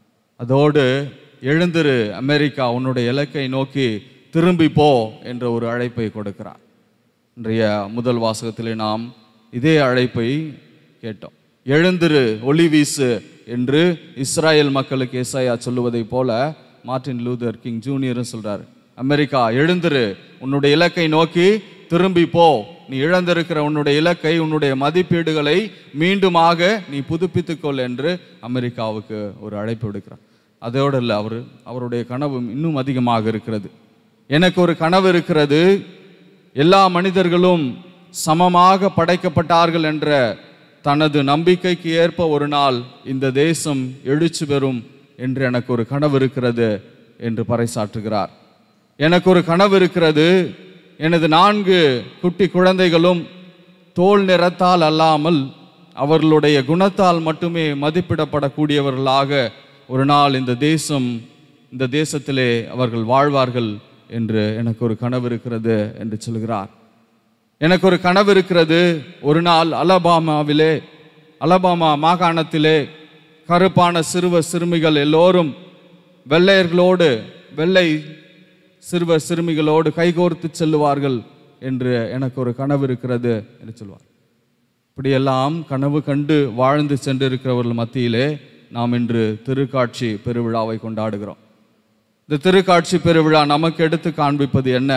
அதோடு எழுந்திரு அமெரிக்கா உன்னுடைய இலக்கை நோக்கி திரும்பி போ என்ற ஒரு அழைப்பை கொடுக்கிறார் இன்றைய முதல் வாசகத்திலே நாம் இதே அழைப்பை கேட்டோம் எழுந்திரு ஒளி வீசு என்று இஸ்ராயேல் மக்களுக்கு ஏசாயா சொல்லுவதைப் போல மார்ட்டின் லூதர் கிங் ஜூனியரும் சொல்றார் அமெரிக்கா எழுந்திரு உன்னுடைய இலக்கை நோக்கி திரும்பி போ நீ இழந்திருக்கிற உன்னுடைய இலக்கை உன்னுடைய மதிப்பீடுகளை மீண்டுமாக நீ புதுப்பித்துக்கொள் என்று அமெரிக்காவுக்கு ஒரு அழைப்பு விடுக்கிறார் அதோடு இல்லை அவர் அவருடைய கனவு இன்னும் அதிகமாக இருக்கிறது எனக்கு ஒரு கனவு இருக்கிறது எல்லா மனிதர்களும் சமமாக படைக்கப்பட்டார்கள் என்ற தனது நம்பிக்கைக்கு ஏற்ப ஒரு நாள் இந்த தேசம் எழுச்சி பெறும் என்று எனக்கு ஒரு கனவு இருக்கிறது என்று பறைசாற்றுகிறார் எனக்கு ஒரு கனவு இருக்கிறது எனது நான்கு குட்டி குழந்தைகளும் தோல் நிறத்தால் அல்லாமல் அவர்களுடைய குணத்தால் மட்டுமே மதிப்பிடப்படக்கூடியவர்களாக ஒரு நாள் இந்த தேசம் இந்த தேசத்திலே அவர்கள் வாழ்வார்கள் என்று எனக்கு ஒரு கனவு இருக்கிறது என்று சொல்கிறார் எனக்கு ஒரு கனவு இருக்கிறது ஒரு நாள் அலபாமாவிலே அலபாமா மாகாணத்திலே கருப்பான சிறுவ சிறுமிகள் எல்லோரும் வெள்ளையர்களோடு வெள்ளை சிறுவர் சிறுமிகளோடு கைகோர்த்து செல்லுவார்கள் என்று எனக்கு ஒரு கனவு இருக்கிறது என்று சொல்வார் இப்படியெல்லாம் கனவு கண்டு வாழ்ந்து சென்றிருக்கிறவர்கள் மத்தியிலே நாம் இன்று திருக்காட்சி பெருவிழாவை கொண்டாடுகிறோம் இந்த திருக்காட்சி பெருவிழா நமக்கு எடுத்து காண்பிப்பது என்ன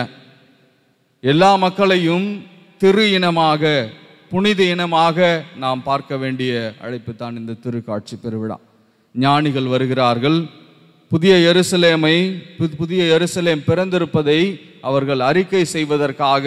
எல்லா மக்களையும் திரு இனமாக புனித இனமாக நாம் பார்க்க வேண்டிய அழைப்பு தான் இந்த திருக்காட்சி பெருவிழா ஞானிகள் வருகிறார்கள் புதிய எருசலேமை பு- புதிய எருசலேம் பிறந்திருப்பதை அவர்கள் அறிக்கை செய்வதற்காக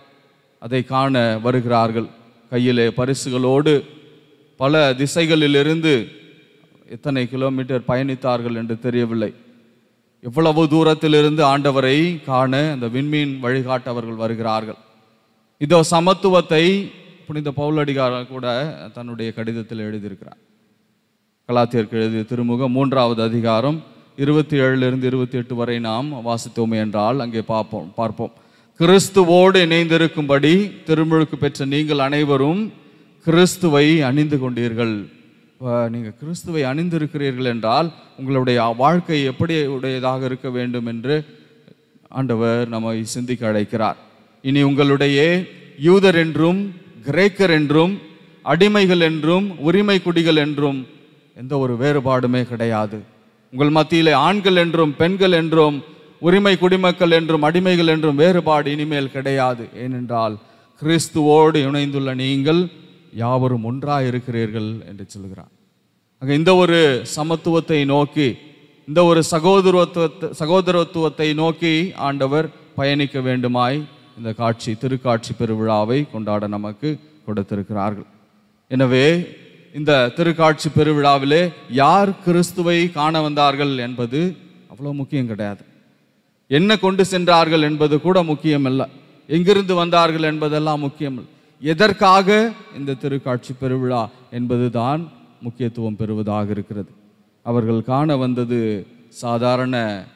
அதை காண வருகிறார்கள் கையிலே பரிசுகளோடு பல திசைகளிலிருந்து எத்தனை கிலோமீட்டர் பயணித்தார்கள் என்று தெரியவில்லை எவ்வளவு தூரத்திலிருந்து ஆண்டவரை காண அந்த விண்மீன் வழிகாட்ட அவர்கள் வருகிறார்கள் இதோ சமத்துவத்தை புனித பவுலடிகார் கூட தன்னுடைய கடிதத்தில் எழுதியிருக்கிறார் கலாத்தியருக்கு எழுதிய திருமுகம் மூன்றாவது அதிகாரம் இருபத்தி ஏழுலிருந்து இருபத்தி எட்டு வரை நாம் வாசித்தோமே என்றால் அங்கே பார்ப்போம் பார்ப்போம் கிறிஸ்துவோடு இணைந்திருக்கும்படி திருமுழுக்கு பெற்ற நீங்கள் அனைவரும் கிறிஸ்துவை அணிந்து கொண்டீர்கள் அஹ், நீங்கள் கிறிஸ்துவை அணிந்திருக்கிறீர்கள் என்றால் உங்களுடைய வாழ்க்கை எப்படி உடையதாக இருக்க வேண்டும் என்று ஆண்டவர் நம்மை சிந்திக்க அழைக்கிறார் இனி உங்களுடைய யூதர் என்றும் கிரேக்கர் என்றும் அடிமைகள் என்றும் உரிமை குடிகள் என்றும் எந்த ஒரு வேறுபாடுமே கிடையாது உங்கள் மத்தியிலே ஆண்கள் என்றும் பெண்கள் என்றும் உரிமை குடிமக்கள் என்றும் அடிமைகள் என்றும் வேறுபாடு இனிமேல் கிடையாது ஏனென்றால் கிறிஸ்துவோடு இணைந்துள்ள நீங்கள் யாவரும் ஒன்றாய் இருக்கிறீர்கள் என்று சொல்கிறார் ஆக இந்த ஒரு சமத்துவத்தை நோக்கி இந்த ஒரு சகோதரத்துவத்தை சகோதரத்துவத்தை நோக்கி ஆண்டவர் பயணிக்க வேண்டுமாய் இந்த காட்சி திருக்காட்சி பெருவிழாவை கொண்டாட நமக்கு கொடுத்திருக்கிறார்கள் எனவே இந்த திருக்காட்சி பெருவிழாவிலே யார் கிறிஸ்துவை காண வந்தார்கள் என்பது அவ்வளோ முக்கியம் கிடையாது என்ன கொண்டு சென்றார்கள் என்பது கூட முக்கியமல்ல எங்கிருந்து வந்தார்கள் என்பதெல்லாம் முக்கியமல்ல எதற்காக இந்த திருக்காட்சி பெருவிழா என்பதுதான் முக்கியத்துவம் பெறுவதாக இருக்கிறது அவர்கள் காண வந்தது சாதாரண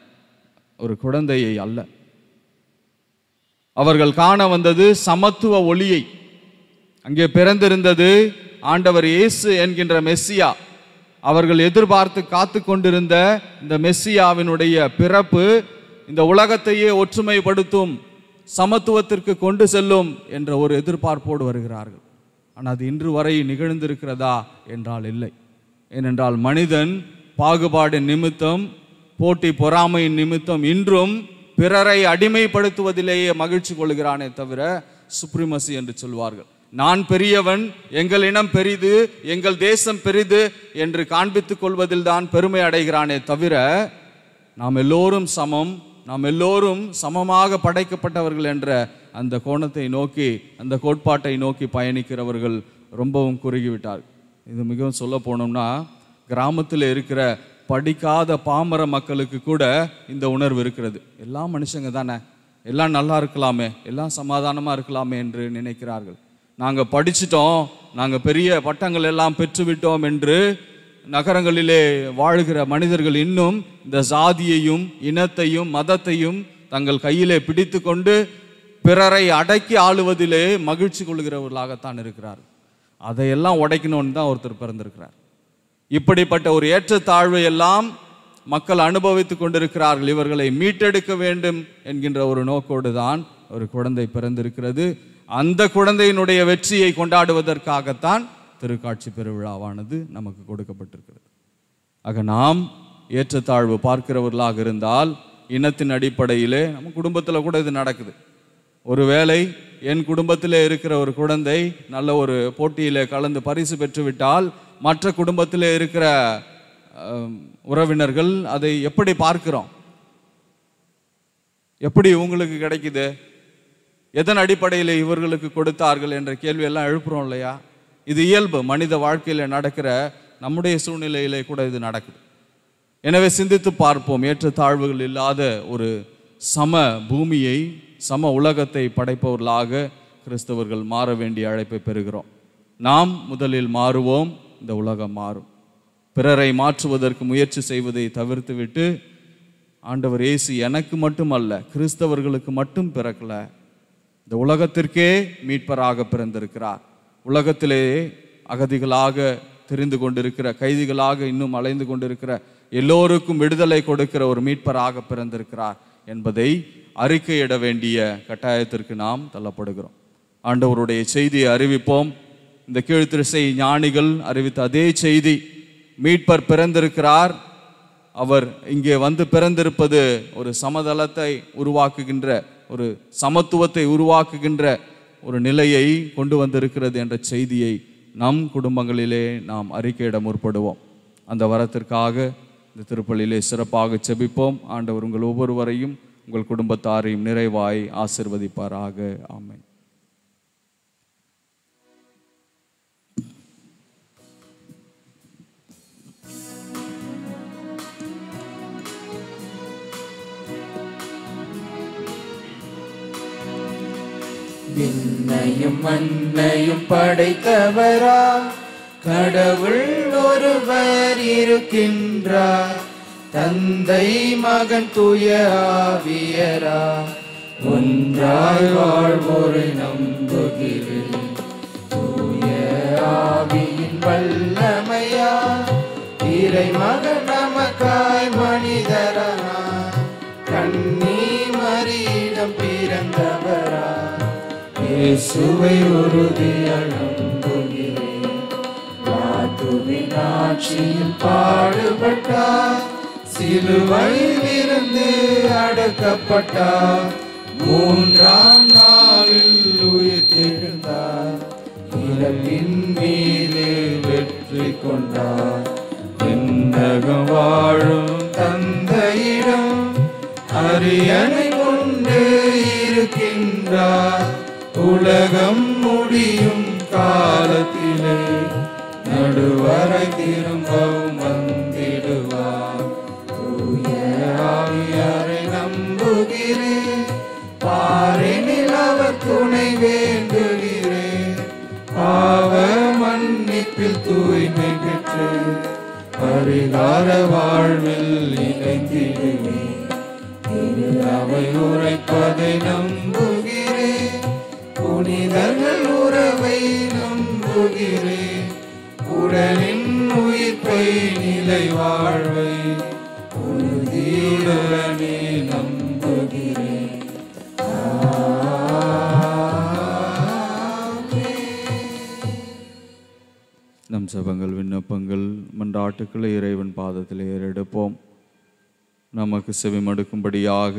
ஒரு குழந்தையை அல்ல அவர்கள் காண வந்தது சமத்துவ ஒளியை அங்கே பிறந்திருந்தது ஆண்டவர் இயேசு என்கின்ற மெஸ்ஸியா அவர்கள் எதிர்பார்த்து காத்து கொண்டிருந்த இந்த மெஸ்ஸியாவினுடைய பிறப்பு இந்த உலகத்தையே ஒற்றுமைப்படுத்தும் சமத்துவத்திற்கு கொண்டு செல்லும் என்ற ஒரு எதிர்பார்ப்போடு வருகிறார்கள் ஆனால் அது இன்று வரை நிகழ்ந்திருக்கிறதா என்றால் இல்லை ஏனென்றால் மனிதன் பாகுபாடு நிமித்தம் போட்டி பொறாமையின் நிமித்தம் இன்றும் பிறரை அடிமைப்படுத்துவதிலேயே மகிழ்ச்சி கொள்கிறானே தவிர சுப்ரிமசி என்று சொல்வார்கள் நான் பெரியவன் எங்கள் இனம் பெரிது எங்கள் தேசம் பெரிது என்று காண்பித்துக் கொள்வதில் தான் பெருமை அடைகிறானே தவிர நாம் எல்லோரும் சமம் நாம் எல்லோரும் சமமாக படைக்கப்பட்டவர்கள் என்ற அந்த கோணத்தை நோக்கி அந்த கோட்பாட்டை நோக்கி பயணிக்கிறவர்கள் ரொம்பவும் குறுகிவிட்டார் இது மிகவும் சொல்ல போனோம்னா கிராமத்தில் இருக்கிற படிக்காத பாமர மக்களுக்கு கூட இந்த உணர்வு இருக்கிறது எல்லாம் மனுஷங்க தானே எல்லாம் நல்லா இருக்கலாமே எல்லாம் சமாதானமாக இருக்கலாமே என்று நினைக்கிறார்கள் நாங்கள் படிச்சிட்டோம் நாங்கள் பெரிய பட்டங்கள் எல்லாம் பெற்றுவிட்டோம் என்று நகரங்களிலே வாழ்கிற மனிதர்கள் இன்னும் இந்த சாதியையும் இனத்தையும் மதத்தையும் தங்கள் கையிலே பிடித்து கொண்டு பிறரை அடக்கி ஆளுவதிலே மகிழ்ச்சி கொள்கிறவர்களாகத்தான் இருக்கிறார் அதையெல்லாம் உடைக்கணும்னு தான் ஒருத்தர் பிறந்திருக்கிறார் இப்படிப்பட்ட ஒரு ஏற்றத்தாழ்வை எல்லாம் மக்கள் அனுபவித்துக் கொண்டிருக்கிறார்கள் இவர்களை மீட்டெடுக்க வேண்டும் என்கின்ற ஒரு நோக்கோடு தான் ஒரு குழந்தை பிறந்திருக்கிறது அந்த குழந்தையினுடைய வெற்றியை கொண்டாடுவதற்காகத்தான் திருக்காட்சி பெருவிழாவானது நமக்கு கொடுக்கப்பட்டிருக்கிறது ஆக நாம் ஏற்றத்தாழ்வு பார்க்கிறவர்களாக இருந்தால் இனத்தின் அடிப்படையிலே நம்ம குடும்பத்தில் கூட இது நடக்குது ஒருவேளை என் குடும்பத்திலே இருக்கிற ஒரு குழந்தை நல்ல ஒரு போட்டியிலே கலந்து பரிசு பெற்றுவிட்டால் மற்ற குடும்பத்திலே இருக்கிற அஹ், உறவினர்கள் அதை எப்படி பார்க்கிறோம் எப்படி உங்களுக்கு கிடைக்குது எதன் அடிப்படையில் இவர்களுக்கு கொடுத்தார்கள் என்ற கேள்வியெல்லாம் எழுப்புறோம் இல்லையா இது இயல்பு மனித வாழ்க்கையில் நடக்கிற நம்முடைய சூழ்நிலையிலே கூட இது நடக்குது எனவே சிந்தித்து பார்ப்போம் ஏற்றத்தாழ்வுகள் இல்லாத ஒரு சம பூமியை சம உலகத்தை படைப்பவர்களாக கிறிஸ்தவர்கள் மாற வேண்டிய அழைப்பை பெறுகிறோம் நாம் முதலில் மாறுவோம் இந்த உலகம் மாறும் பிறரை மாற்றுவதற்கு முயற்சி செய்வதை தவிர்த்துவிட்டு ஆண்டவர் இயேசு எனக்கு மட்டுமல்ல கிறிஸ்தவர்களுக்கு மட்டும் பிறக்கல இந்த உலகத்திற்கே மீட்பராக பிறந்திருக்கிறார் உலகத்திலே அகதிகளாக தெரிந்து கொண்டிருக்கிற கைதிகளாக இன்னும் அலைந்து கொண்டிருக்கிற எல்லோருக்கும் விடுதலை கொடுக்கிற ஒரு மீட்பராக பிறந்திருக்கிறார் என்பதை அறிக்கையிட வேண்டிய கட்டாயத்திற்கு நாம் தள்ளப்படுகிறோம் ஆண்டவருடைய செய்தியை அறிவிப்போம் இந்த கீழ்த்திருசை ஞானிகள் அறிவித்த அதே செய்தி மீட்பர் பிறந்திருக்கிறார் அவர் இங்கே வந்து பிறந்திருப்பது ஒரு சமதளத்தை உருவாக்குகின்ற ஒரு சமத்துவத்தை உருவாக்குகின்ற ஒரு நிலையை கொண்டு வந்திருக்கிறது என்ற செய்தியை நம் குடும்பங்களிலே நாம் அறிக்கையிட முற்படுவோம் அந்த வரத்திற்காக இந்த திருப்பலியிலே சிறப்பாக செபிப்போம் ஆண்டவர் உங்கள் ஒவ்வொருவரையும் உங்கள் குடும்பத்தாரையும் நிறைவாய் ஆசிர்வதிப்பாராக ஆமென் விண்ணையும் மண்ணையும் படைத்தவரா கடவுள் ஒருவர் இருக்கின்றார் தந்தை மகன் தூய ஆவியரா ஒன்றாய் வாழ்வோரை நம்புகிறேன் தூய ஆவியின் வல்லமையா இறை மகன் நமக்காய் மனிதரனா கண்ணி மறியிடம் பிறந்தவரா இயேசுவை உறுதியாய் நம்புகிறேன் வாத்துவின் ஆட்சியில் பாடுபட்டார் சிலுவையில் இருந்து அடக்கப்பட்டார் மூன்றாம் நாளில் உயிர் தெழுந்தார் இறப்பின் மீது வெற்றி கொண்டார் விண்ணகம் வாழும் தந்தையிடம் அரியணை கொண்டு இருக்கின்றார் உலகம் முடியும் காலத்திலே நடுவரை திரும்பவும் வந்திடுவார் தூய ஆவியாரை நம்புகிறேன் பாரினில் அவர் துணை வேண்டுகிறேன் பாவ மன்னிப்பில் தூய்மை பெற்று பரிகார வாழ்வில் இணைந்திடுவேன் திரு அவை உரைப்பதை நம்புகிறேன் புனிதர்கள் உறவை நம்புகிறேன் உடலின் உயிர்ப்பை நிலை வாழ்வை உறுதியுடனே நம்புகிறேன் நம் செபங்கள் விண்ணப்பங்கள் மன்றாட்டுக்களை இறைவன் பாதத்தில் ஏறெடுப்போம் நமக்கு செவி மடுக்கும்படியாக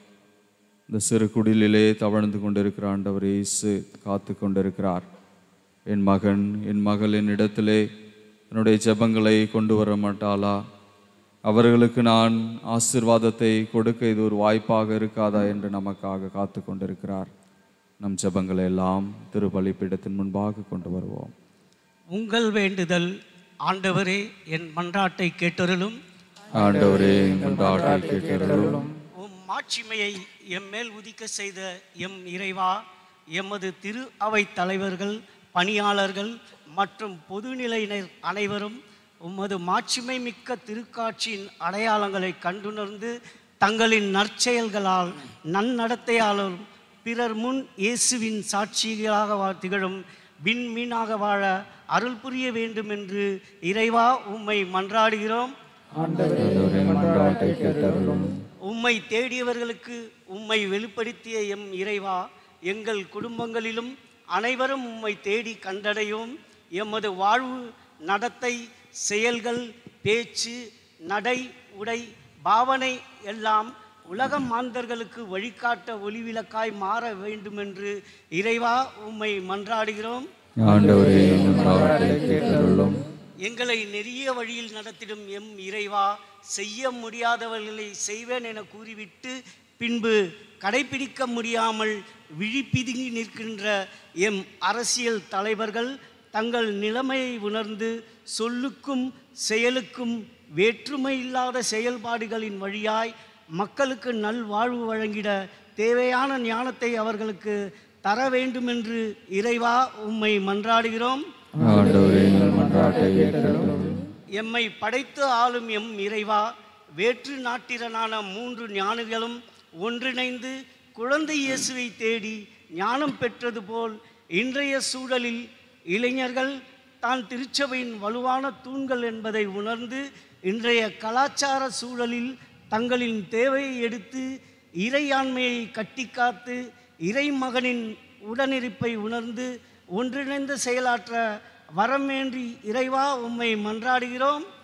இந்த சிறு குடிலிலே தவழ்ந்து கொண்டிருக்கிற ஆண்டவர் இயேசு காத்து கொண்டிருக்கிறார் என் மகன் என் மகள் என்னிடத்திலே என்னுடைய ஜெபங்களை கொண்டு வர மாட்டாளா அவர்களுக்கு நான் ஆசீர்வாதத்தை கொடுக்க இது ஒரு வாய்ப்பாக இருக்காதா என்று நமக்காக காத்து கொண்டிருக்கிறார் நம் ஜெபங்களை எல்லாம் திருப்பலிப்பீடத்தின் முன்பாக கொண்டு வருவோம் உங்கள் வேண்டுதல் ஆண்டவரே என் மன்றாட்டை கேட்டருளும் ஆண்டவரே மன்றாட்டை கேட்டருளும் உம் மாட்சிமையை எம் மேல் உதிக்க செய்த எம் இறைவா எமது திரு அவை தலைவர்கள் பணியாளர்கள் மற்றும் பொதுநிலையினர் அனைவரும் உமது மாட்சிமை மிக்க திருக்காட்சியின் அடையாளங்களை கண்டுணர்ந்து தங்களின் நற்செயல்களால் நன்னடத்தையாலும் பிறர் முன் இயேசுவின் சாட்சிகளாக வா- திகழும் விண்மீனாக வாழ அருள் புரிய வேண்டும் என்று இறைவா உம்மை மன்றாடுகிறோம் ஆண்டவரே மன்றாட்டை கேட்டருளும் உம்மை தேடியவர்களுக்கு உம்மை வெளிப்படுத்திய எம் இறைவா எங்கள் குடும்பங்களிலும் அனைவரும் உம்மை தேடி கண்டடையும் எமது வாழ்வு நடத்தை செயல்கள் பேச்சு நடை உடை பாவனை எல்லாம் உலக மாந்தர்களுக்கு வழிகாட்ட ஒளிவிளக்காய் மாற வேண்டுமென்று இறைவா உம்மை மன்றாடுகிறோம் ஆண்டவரே மன்றாட்டை கேட்டருளும் எங்களை நெறிய வழியில் நடத்திடும் எம் இறைவா செய்ய முடியாதவர்களை செய்வேன் என கூறிவிட்டு பின்பு கடைபிடிக்க முடியாமல் விழிப்பிதுங்கி நிற்கின்ற எம் அரசியல் தலைவர்கள் தங்கள் நிலைமையை உணர்ந்து சொல்லுக்கும் செயலுக்கும் வேற்றுமை இல்லாத செயல்பாடுகளின் வழியாய் மக்களுக்கு நல்வாழ்வு வழங்கிட தேவையான ஞானத்தை அவர்களுக்கு தர வேண்டுமென்று இறைவா உம்மை மன்றாடுகிறோம் ஆண்டவரே மன்றாட்டை கேட்டருளும் எம்மை படைத்து ஆளும் எம் இறைவா வேற்று நாட்டிரனான மூன்று ஞானிகளும் ஒன்றிணைந்து குழந்தை இயேசுவை தேடி ஞானம் பெற்றது போல் இன்றைய சூழலில் இளைஞர்கள் தான் திருச்சபையின் வலுவான தூண்கள் என்பதை உணர்ந்து இன்றைய கலாச்சார சூழலில் தங்களின் தேவையை எடுத்து இறையாண்மையை கட்டிக்காத்து இறைமகனின் உடனிருப்பை உணர்ந்து ஒன்றிணைந்து செயலாற்ற வரமேன்றி இறைவா உம்மை மன்றாடுகிறோம்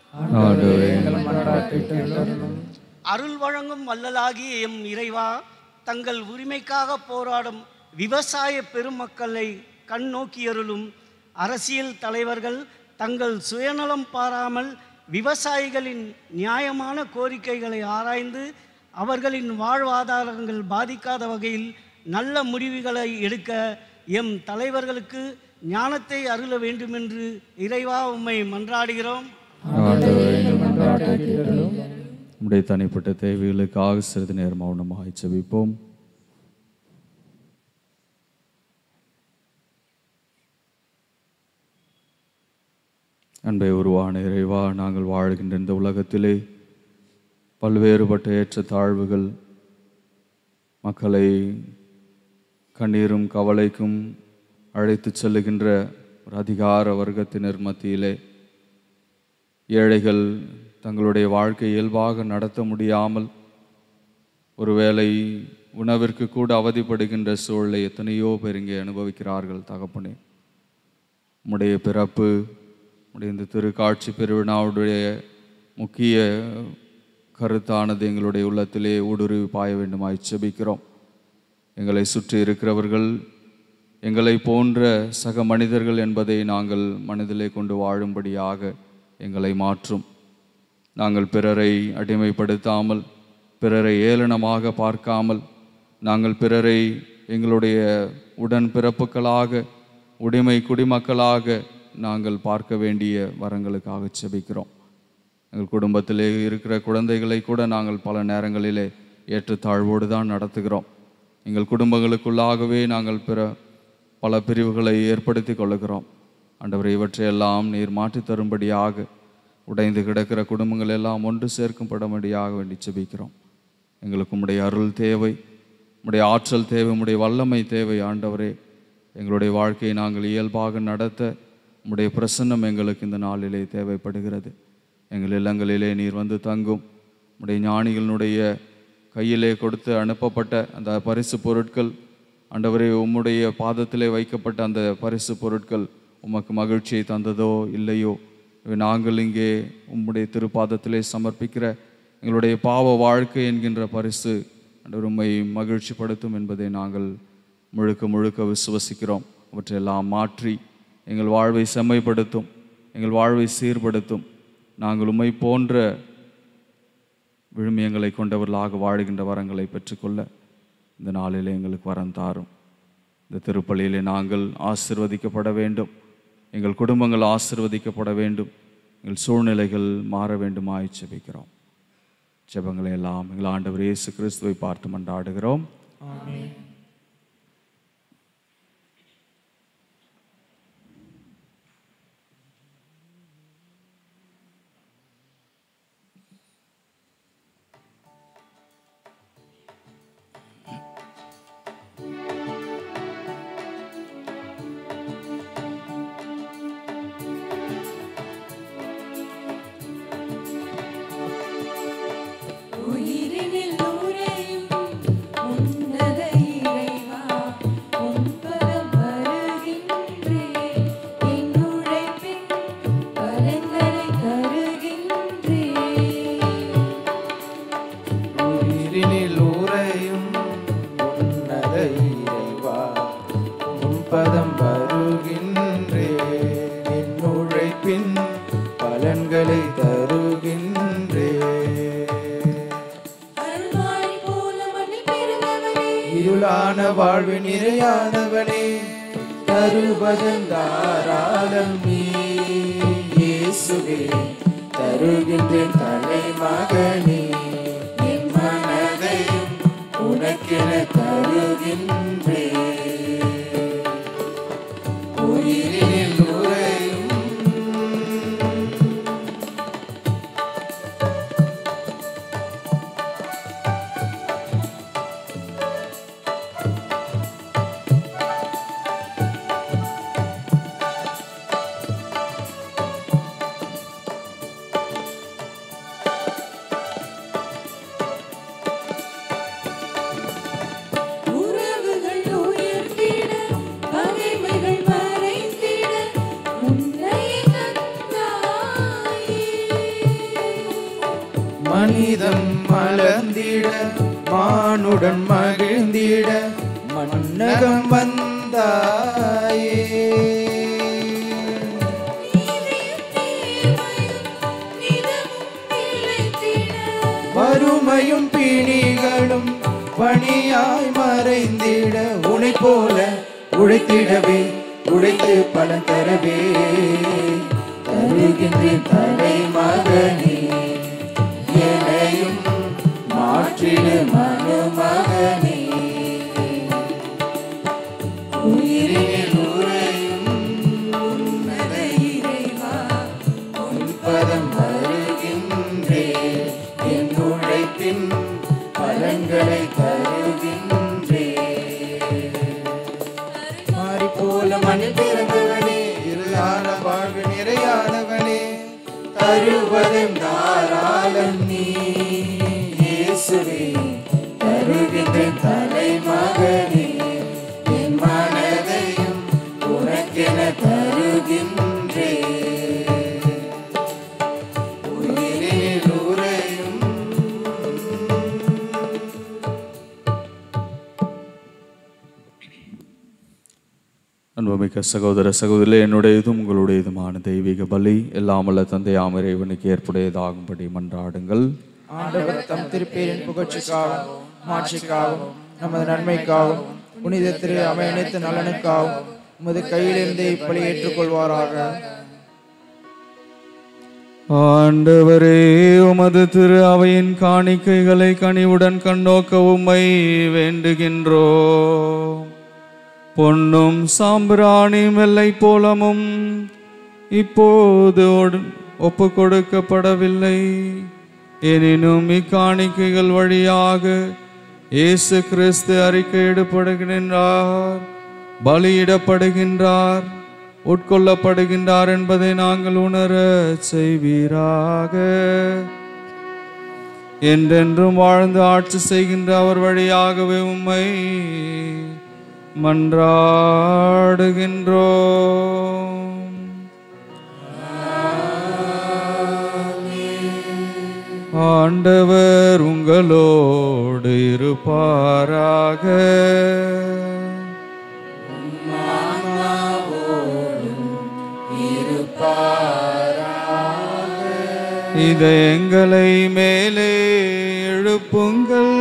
ஆண்டவரே எங்கள் மன்றாட்டை கேட்டருளும் அருள் வழங்கும் வள்ளலாகிய எம் இறைவா தங்கள் உரிமைக்காக போராடும் விவசாய பெருமக்களை கண்ணோக்கியருளும் அரசியல் தலைவர்கள் தங்கள் சுயநலம் பாராமல் விவசாயிகளின் நியாயமான கோரிக்கைகளை ஆராய்ந்து அவர்களின் வாழ்வாதாரங்கள் பாதிக்காத வகையில் நல்ல முடிவுகளை எடுக்க எம் தலைவர்களுக்கு ஞானத்தை அருள வேண்டுமென்று இறைவா உம்மை மன்றாடுகிறோம் ஆண்டவரே எங்கள் மன்றாட்டை கேட்டருளும் நம்முடைய தனிப்பட்ட தேவைகளுக்காக சிறிது நேரம் மௌனமாக செபிப்போம் அன்பை உருவான இறைவா நாங்கள் வாழ்கின்ற இந்த உலகத்திலே பல்வேறுபட்ட ஏற்றத்தாழ்வுகள் மக்களை கண்ணீரும் கவலைக்கும் அழைத்துச் செல்லுகின்ற ஒரு அதிகார வர்க்கத்தினர் மத்தியிலே ஏழைகள் தங்களுடைய வாழ்க்கை இயல்பாக நடத்த முடியாமல் ஒருவேளை உணவிற்கு கூட அவதிப்படுகின்ற சூழலை எத்தனையோ பேர் இங்கே அனுபவிக்கிறார்கள் தகப்பனே உம்முடைய பிறப்பு உம்முடைய இந்த திருக்காட்சி பெருவிழாவுடைய முக்கிய கருத்தானது எங்களுடைய உள்ளத்திலே ஊடுருவி பாய வேண்டுமாய் செபிக்கிறோம் எங்களை சுற்றி இருக்கிறவர்கள் எங்களை போன்ற சக மனிதர்கள் என்பதை நாங்கள் மனதிலே கொண்டு வாழும்படியாக எங்களை மாற்றும் நாங்கள் பிறரை அடிமைப்படுத்தாமல் பிறரை ஏளனமாக பார்க்காமல் நாங்கள் பிறரை எங்களுடைய உடன் பிறப்புகளாக உடைமை குடிமக்களாக நாங்கள் பார்க்க வேண்டிய வரங்களுக்காக செபிக்கிறோம் எங்கள் குடும்பத்திலே இருக்கிற குழந்தைகளை கூட நாங்கள் பல நேரங்களிலே ஏற்றத்தாழ்வோடு தான் நடத்துகிறோம் எங்கள் குடும்பங்களுக்குள்ளாகவே நாங்கள் பிற பல பிரிவுகளை ஏற்படுத்தி கொள்ளுகிறோம் ஆண்டவரை இவற்றையெல்லாம் நீர் மாற்றித் தரும்படியாக உடைந்து கிடக்கிற குடும்பங்கள் எல்லாம் ஒன்று சேர்க்கும்படும்படியாக வேண்டி செபிக்கிறோம் எங்களுக்கு உம்முடைய அருள் தேவை உம்முடைய ஆற்றல் தேவை உம்முடைய வல்லமை தேவை ஆண்டவரே எங்களுடைய வாழ்க்கையை நாங்கள் இயல்பாக நடத்த உம்முடைய பிரசன்னம் எங்களுக்கு இந்த நாளிலே தேவைப்படுகிறது எங்கள் இல்லங்களிலே நீர் வந்து தங்கும் உம்முடைய ஞானிகளினுடைய கையிலே கொடுத்து அனுப்பப்பட்ட அந்த பரிசு பொருட்கள் ஆண்டவரே உம்முடைய பாதத்திலே வைக்கப்பட்ட அந்த பரிசு பொருட்கள் உமக்கு மகிழ்ச்சியை தந்ததோ இல்லையோ இவை நாங்கள் இங்கே உம்முடைய திருப்பாதத்திலே சமர்ப்பிக்கிற எங்களுடைய பாவ வாழ்க்கை என்கின்ற பரிசு ஆண்டவர் உம்மை மகிழ்ச்சிப்படுத்தும் என்பதை நாங்கள் முழுக்க முழுக்க விசுவசிக்கிறோம் அவற்றையெல்லாம் மாற்றி எங்கள் வாழ்வை செம்மைப்படுத்தும் எங்கள் வாழ்வை சீர்படுத்தும் நாங்கள் உம்மை போன்ற விழுமியங்களை கொண்டவர்களாக வாழுகின்ற வரங்களை பெற்றுக்கொள்ள இந்த நாளிலே எங்களுக்கு வரம் தாரும் இந்த திருப்பலியிலே நாங்கள் ஆசிர்வதிக்கப்பட வேண்டும் எங்கள் குடும்பங்கள் ஆசிர்வதிக்கப்பட வேண்டும் எங்கள் சூழ்நிலைகள் மாற வேண்டுமாய் செபிக்கிறோம் ஜெபங்களை எல்லாம் எங்கள் ஆண்டவர் இயேசு கிறிஸ்துவை பார்த்து மன்றாடுகிறோம் உயிரினில் உறையும் உன்னத இறைவா, உன்பதம் வருகின்றேன். என் உழைப்பின் பலன்களை தருகின்றேன். உயிரினில் உறையும் உன்னத இறைவா உம் பதம் வருகின்றே என் உழைப்பின் பலன்களை தருகின்றே அருள்வாய் போல மண்ணில் பிறந்தவனே, இருளான வாழ்வு நிறையானவனே தருவதன் தாராளம் நீ இயேசுவே தருகின்றேன் தலை மகனே என் மனதையும் உனக்கென தருகின்றே உயிரினில் உறையும் மானுடன் மகிழ்ந்திட மன்னகம் வந்தாயே வறுமையும் பிணிகளும் பணியாய் மறைந்திட உனை போல உழைத்திடவே உழைத்து பலன் தரவே தருகின்றேன் தலை மகனே என்னையும் மாற்றிடு மனுமகனே உயிரினில் உறையும் உன்னத இறைவா உன் பதம் வருகின்றேன் என் உழைப்பின் பலன்களை தருகின்றேன் மாறி போல மண்ணில் பிறந்தவனே இருளான வாழ்வு நிறையானவனே தருவதும் தாராளம் நீ இயேசுவே தருகின்றேன் தலை மகனே என் மனதையும் உனக்கென தருகின்றேன் உயிரில் உறையும் அன்புமிக்க சகோதர சகோதரிகளே என்னுடையதும் உங்களுடையதுமான தெய்வீக பலி எல்லாமல்ல தந்தையாம் இறைவனுக்கு ஏற்புடையதாகும்படி மன்றாடுங்கள் ஆண்டவர் தம் திருப்பேரின் புகழ்ச்சிக்காகவும் மாட்சிக்காகவும் நமது நன்மைக்காகவும் புனித திரு அவை அனைத்து நலனுக்காகவும் உமது கையிலிருந்து இப்பலி ஏற்றுக்கொள்வாராக ஆண்டவரே உமது திரு அவையின் காணிக்கைகளை கனிவுடன் கண்ணோக்க உம்மை வேண்டுகின்றோ பொன்னும் சாம்பிராணி வெள்ளை போலமும் இப்போது ஒப்பு கொடுக்கப்படவில்லை எனினும் இக்காணிக்கைகள் வழியாக இயேசு கிறிஸ்து அறிக்கையிடப்படுகின்றார் பலியிடப்படுகின்றார் உட்கொள்ளப்படுகின்றார் என்பதை நாங்கள் உணர செய்வீராக என்றென்றும் வாழ்ந்து ஆட்சி செய்கின்ற அவர் வழியாகவே உம்மை மன்றாடுகின்றோம் ஆண்டவர் உங்களோடு இருப்பாராக இதை எங்களை மேலே எழுப்புங்கள்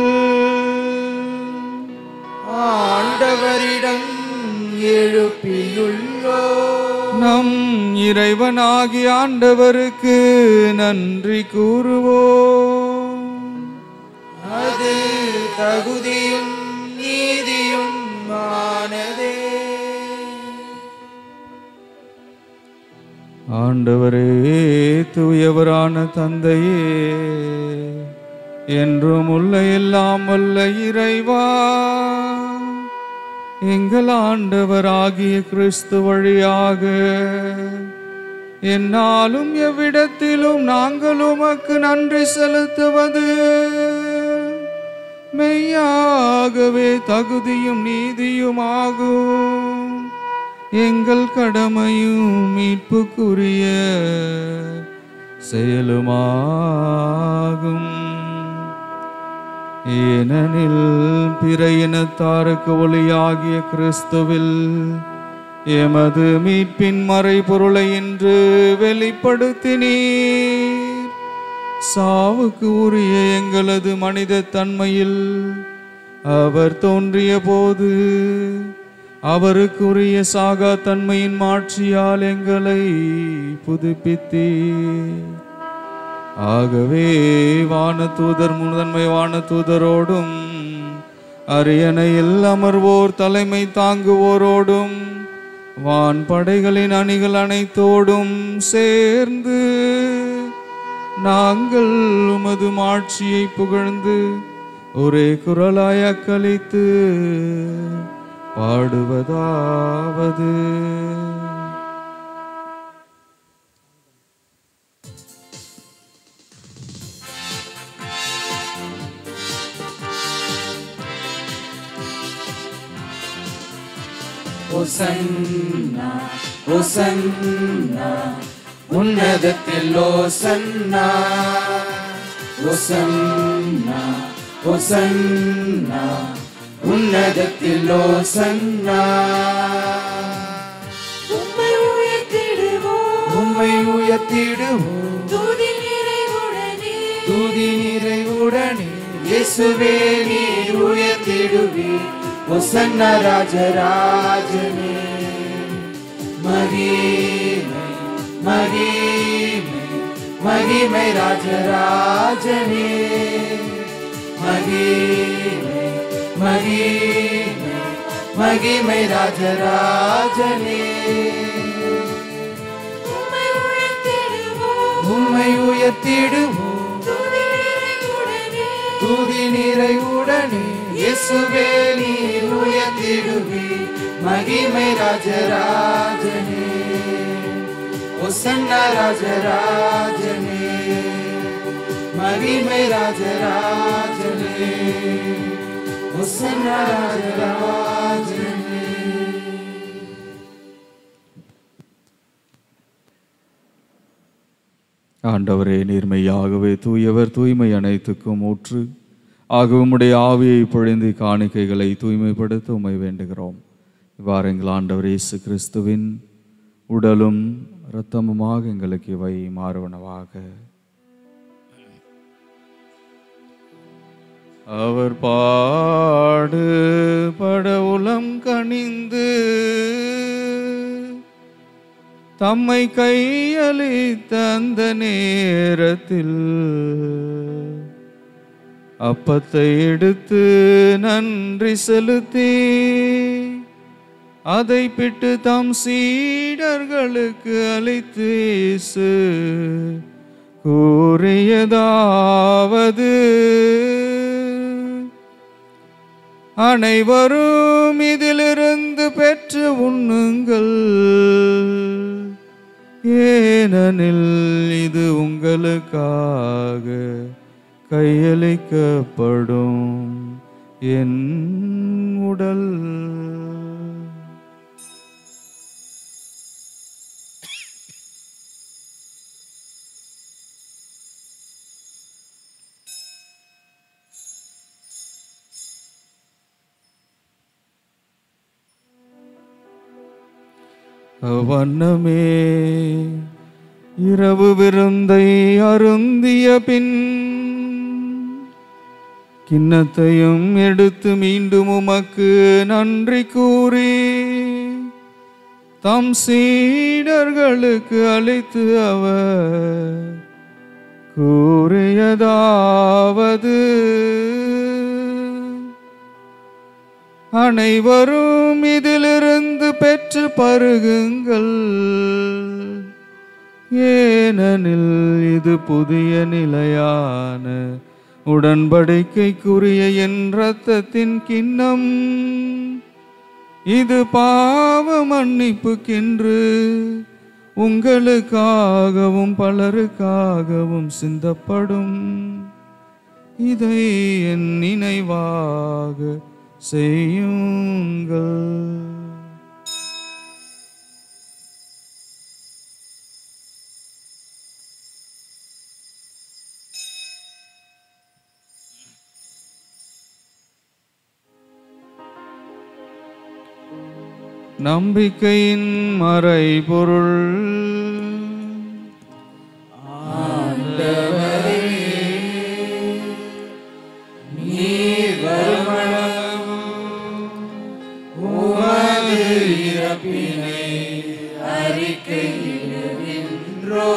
ஆண்டவரிடம் எழுப்பியுள்ளோ நம் இறைவனாகிய ஆண்டவருக்கு நன்றி கூறுவோம் அது தகுதியும் நீதியும் ஆனதே ஆண்டவரே தூயவரான தந்தையே என்றும் உள்ள எல்லாம் வல்ல இறைவா எங்கள் ஆண்டவராகிய கிறிஸ்து வழியாக என்னாலும் எவ்விடத்திலும் நாங்கள் உமக்கு நன்றி செலுத்துவது மெய்யாகவே தகுதியும் நீதியுமாகும் எங்கள் கடமையும் மீட்புக்குரிய செயலுமாகும் ஏனெனில் பிற இனத்தாருக்கு ஒளியாகிய கிறிஸ்துவில் எமது மீட்பின் மறைபொருளை இன்று வெளிப்படுத்தினீர் சாவுக்கு உரிய எங்களது மனித தன்மையில் அவர் தோன்றிய போது அவருக்குரிய சாகா தன்மையின் மாட்சியால் எங்களை புதுப்பித்தீர் ஆகவே வானதூதர் முதன்மை வானதூதரோடும் அரியணையில் அமர்வோர் தலைமை தாங்குவோரோடும் வான் படைகளின் அணிகள் அனைத்தோடும் சேர்ந்து நாங்கள் உமது மாட்சியை புகழ்ந்து ஒரே குரலாய் அக்களித்து பாடுவதாவது ஒசன்னா ஒசன்னா உன்னதத்தில் ஓசன்னா ஒசன்னா ஒசன்னா உன்னதத்தில் ஓசன்னா உம்மை உயர்த்திடுவோம் உம்மை உயர்த்திடுவோம் துதி நிறைவுடனே துதி நிறைவுடனே இயேசுவே நீர் உயர்த்திடுவே ஒசன்ன ராஜராஜனே மகிமை மகிமை மகிமை ராஜராஜனே மகிமை மகிமை மகிமை ராஜராஜனே உம்மை உயர்த்திடுவோம் உம்மை உயர்த்திடுவோம் துதி நிறைவுடனே துதி நிறைவுடனே இயேசுவே நீர் உயர்த்திடுவே மகிமை ராஜராஜனே ஒசன்ன ராஜராஜனே மகிமை ராஜராஜனே ஒசன்ன ராஜராஜனே ஆண்டவரே நீர்மையாகவே தூயவர் தூய்மை அனைத்துக்கும் ஊற்று ஆக உம்முடைய ஆவியை பொழிந்து காணிக்கைகளை தூய்மைப்படுத்த உம்மை வேண்டுகிறோம் இவ்வாறு எங்கள் ஆண்டவர் இயேசு கிறிஸ்துவின் உடலும் இரத்தமுமாக எங்களுக்கு இவை மாறுவனவாக அவர் பாடு பட உளம் கனிந்து தம்மை கையளித்த அந்த நேரத்தில் அப்பத்தை எடுத்து நன்றி செலுத்தி அதை பிட்டு தம் சீடர்களுக்கு அளித்து இயேசு கூறியதாவது அனைவரும் இதிலிருந்து பெற்று உண்ணுங்கள் ஏனெனில் இது உங்களுக்காக கையளிக்கப்படும் என் உடல் வண்ணமே இரவு விருந்தை அருந்திய பின் கிண்ணத்தையும் எடுத்து மீண்டும் உமக்கு நன்றி கூறி தம் சீடர்களுக்கு அழைத்து அவர் கூறியதாவது அனைவரும் இதிலிருந்து பெற்று பருகுங்கள் ஏனெனில் இது புதிய நிலையான உடன்படிக்கைக்குரிய என் இரத்தத்தின் கிண்ணம் இது பாவ மன்னிப்புக்கென்று உங்களுக்காகவும் பலருக்காகவும் சிந்தப்படும் இதை என் நினைவாக செய்யுங்கள் நம்பிக்கையின் மறைபொருள் நீர் வருமளவும் உமது இறப்பினை அறிக்கையிடுகின்றோ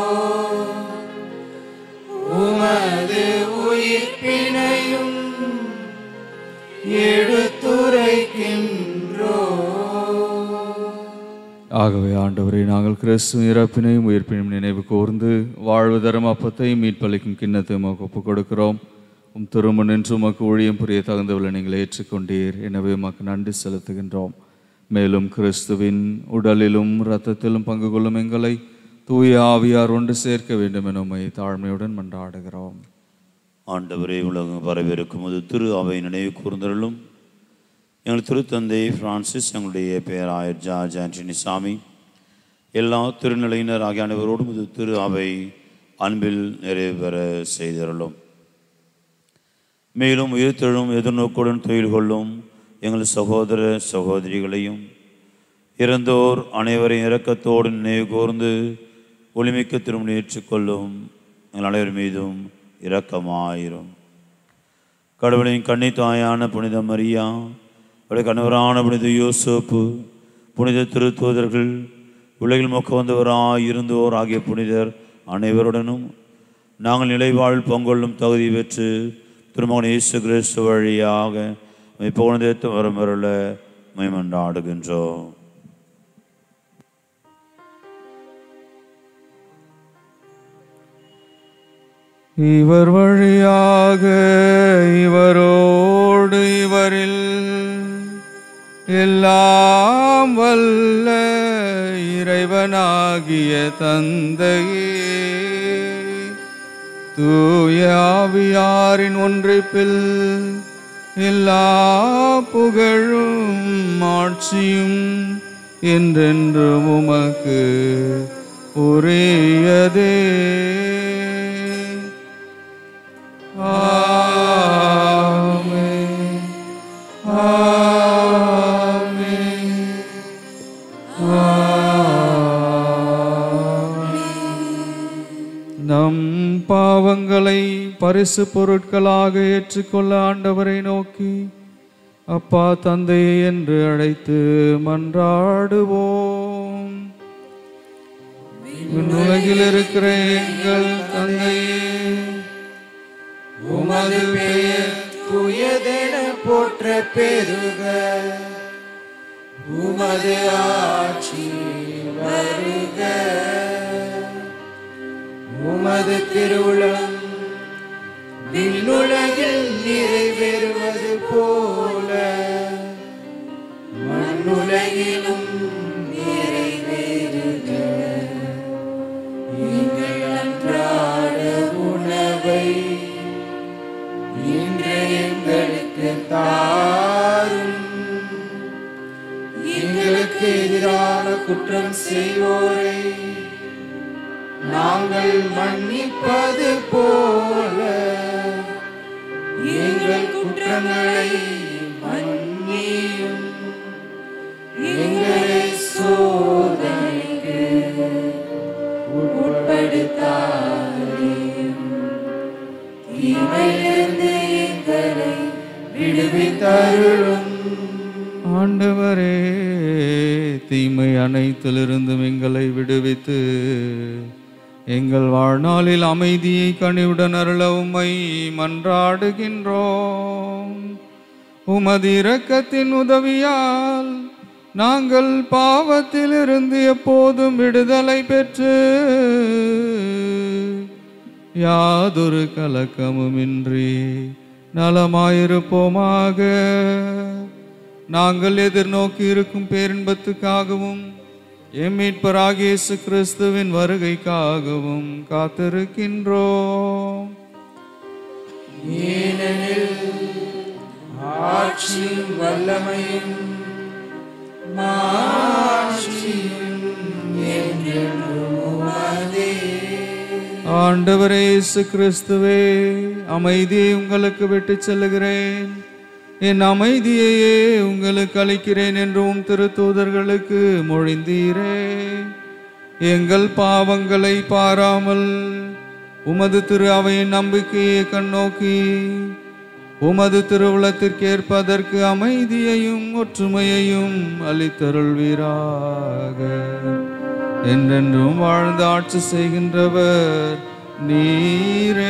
உமது உயிர்ப்பினையும் எடுத்துரைக்கின்றோ ஆகவே ஆண்டவரே நாங்கள் கிறிஸ்து இறப்பினையும் உயிர்ப்பினையும் நினைவு கூர்ந்து வாழ்வு தரும் அப்பத்தையும் மீட்பளிக்கும் கிண்ணத்தையும் உமக்கு ஒப்புக் கொடுக்கிறோம் உம் திருமண் என்று உமக்கு ஊழியம் புரிய தகுந்தவளை நீங்கள் ஏற்றுக்கொண்டீர் எனவே உமக்கு நன்றி செலுத்துகின்றோம் மேலும் கிறிஸ்துவின் உடலிலும் இரத்தத்திலும் பங்கு கொள்ளும் எங்களை தூய ஆவியார் ஒன்று சேர்க்க வேண்டும் என உம்மை தாழ்மையுடன் மன்றாடுகிறோம் ஆண்டவரே உலகம் வரவிருக்கும் போது திரு அவை நினைவு கூர்ந்தருளும் எங்கள் திருத்தந்தை பிரான்சிஸ் எங்களுடைய பேராயர் ஜார்ஜ் ஆண்டனி சாமி எல்லா திருநிலையினர் ஆகிய அனைவரோடும் இது திரு அவை அன்பில் நிறைவு பெற செய்தருளும் மேலும் உயிர்த்தெழும் எதிர்நோக்குடன் தொழில் கொள்ளும் எங்கள் சகோதர சகோதரிகளையும் இறந்தோர் அனைவரையும் இரக்கத்தோடு நினைவு கூர்ந்து ஒளிமிக்க திரும்ப ஏற்றுக்கொள்ளும் எங்கள் அனைவர் மீதும் இரக்கமாயிரும் கடவுளின் கன்னி தாயான புனித மரியா அவருடைய கணவரான புனித யோசோப்பு புனித திருத்தூதர்கள் உலகில் மொக்க வந்தவராய் இருந்தோர் ஆகிய புனிதர் அனைவருடனும் நாங்கள் நிலைவாழ் பொங்கொள்ளும் தகுதி பெற்று திருமகன் இயேசு கிறிஸ்து வழியாக இப்போனதேத்து வரும் வரல மைமண்டாடுகின்றோம் இவர் வழியாக இவரோடு இவரில் எல்லாம் வல்ல இறைவனாகிய தந்தையே தூய ஆவியாரின் ஒன்றிப்பில் எல்லா புகழும் ஆட்சியும் என்றென்றும் உமக்கு உரியதே ஆமென். ஆமென். நம் பாவங்களை பரிசு பொருட்களாக ஏற்றுக்கொள்ள ஆண்டவரை நோக்கி அப்பா தந்தையே என்று அழைத்து மன்றாடுவோம் உலகில் இருக்கிற எங்கள் தந்தையே உமது பெயர் தூயதென போற்ற பெருக உமது ஆட்சி வருக உமது திருவுளம் விண்ணுலகில் நிறைவேறுவது போல மண்ணுலகிலும் நிறைவேறுக எங்கள் அன்றாட உணவை இன்று எங்களுக்கு தாரும் எங்களுக்கு எதிரான குற்றம் செய்வோரை நாங்கள் மன்னிப்பது போல எங்கள் குற்றங்களை மன்னியும் எங்களை சோதனைக்கு உட்படுத்தாதேயும் தீமையிலிருந்து எங்களை விடுவித்தருளும் ஆண்டவரே தீமை அனைத்திலிருந்தும் எங்களை விடுவித்து எங்கள் வாழ்நாளில் அமைதியை கனிவுடன் அருள உம்மை மன்றாடுகின்றோம் உமது இரக்கத்தின் உதவியால் நாங்கள் பாவத்திலிருந்து எப்போதும் விடுதலை பெற்று யாதொரு கலக்கமுமின்றி நலமாயிருப்போமாக நாங்கள் எதிர்நோக்கி இருக்கும் பேரின்பத்துக்காகவும் எம் மீட்பராகிய இயேசு கிறிஸ்துவின் வருகைக்காகவும் காத்திருக்கின்றோம் ஏனெனில் ஆட்சியும் வல்லமையும் மாட்சியும் என்றென்றும் உமதே. ஆண்டவரே இயேசு கிறிஸ்துவே அமைதியை உங்களுக்கு விட்டுச் செல்லுகிறேன் என் அமைதியையே உங்களுக்கு அளிக்கிறேன் என்றும் திருத்தூதர்களுக்கு மொழிந்தீரே எங்கள் பாவங்களை பாராமல் உமது திரு அவையின் நம்பிக்கையை கண்ணோக்கி உமது திருவுளத்திற்கேற்ப அதற்கு அமைதியையும் ஒற்றுமையையும் அளித்தருள்வீராக என்றென்றும் வாழ்ந்து ஆட்சி செய்கின்றவர் நீரே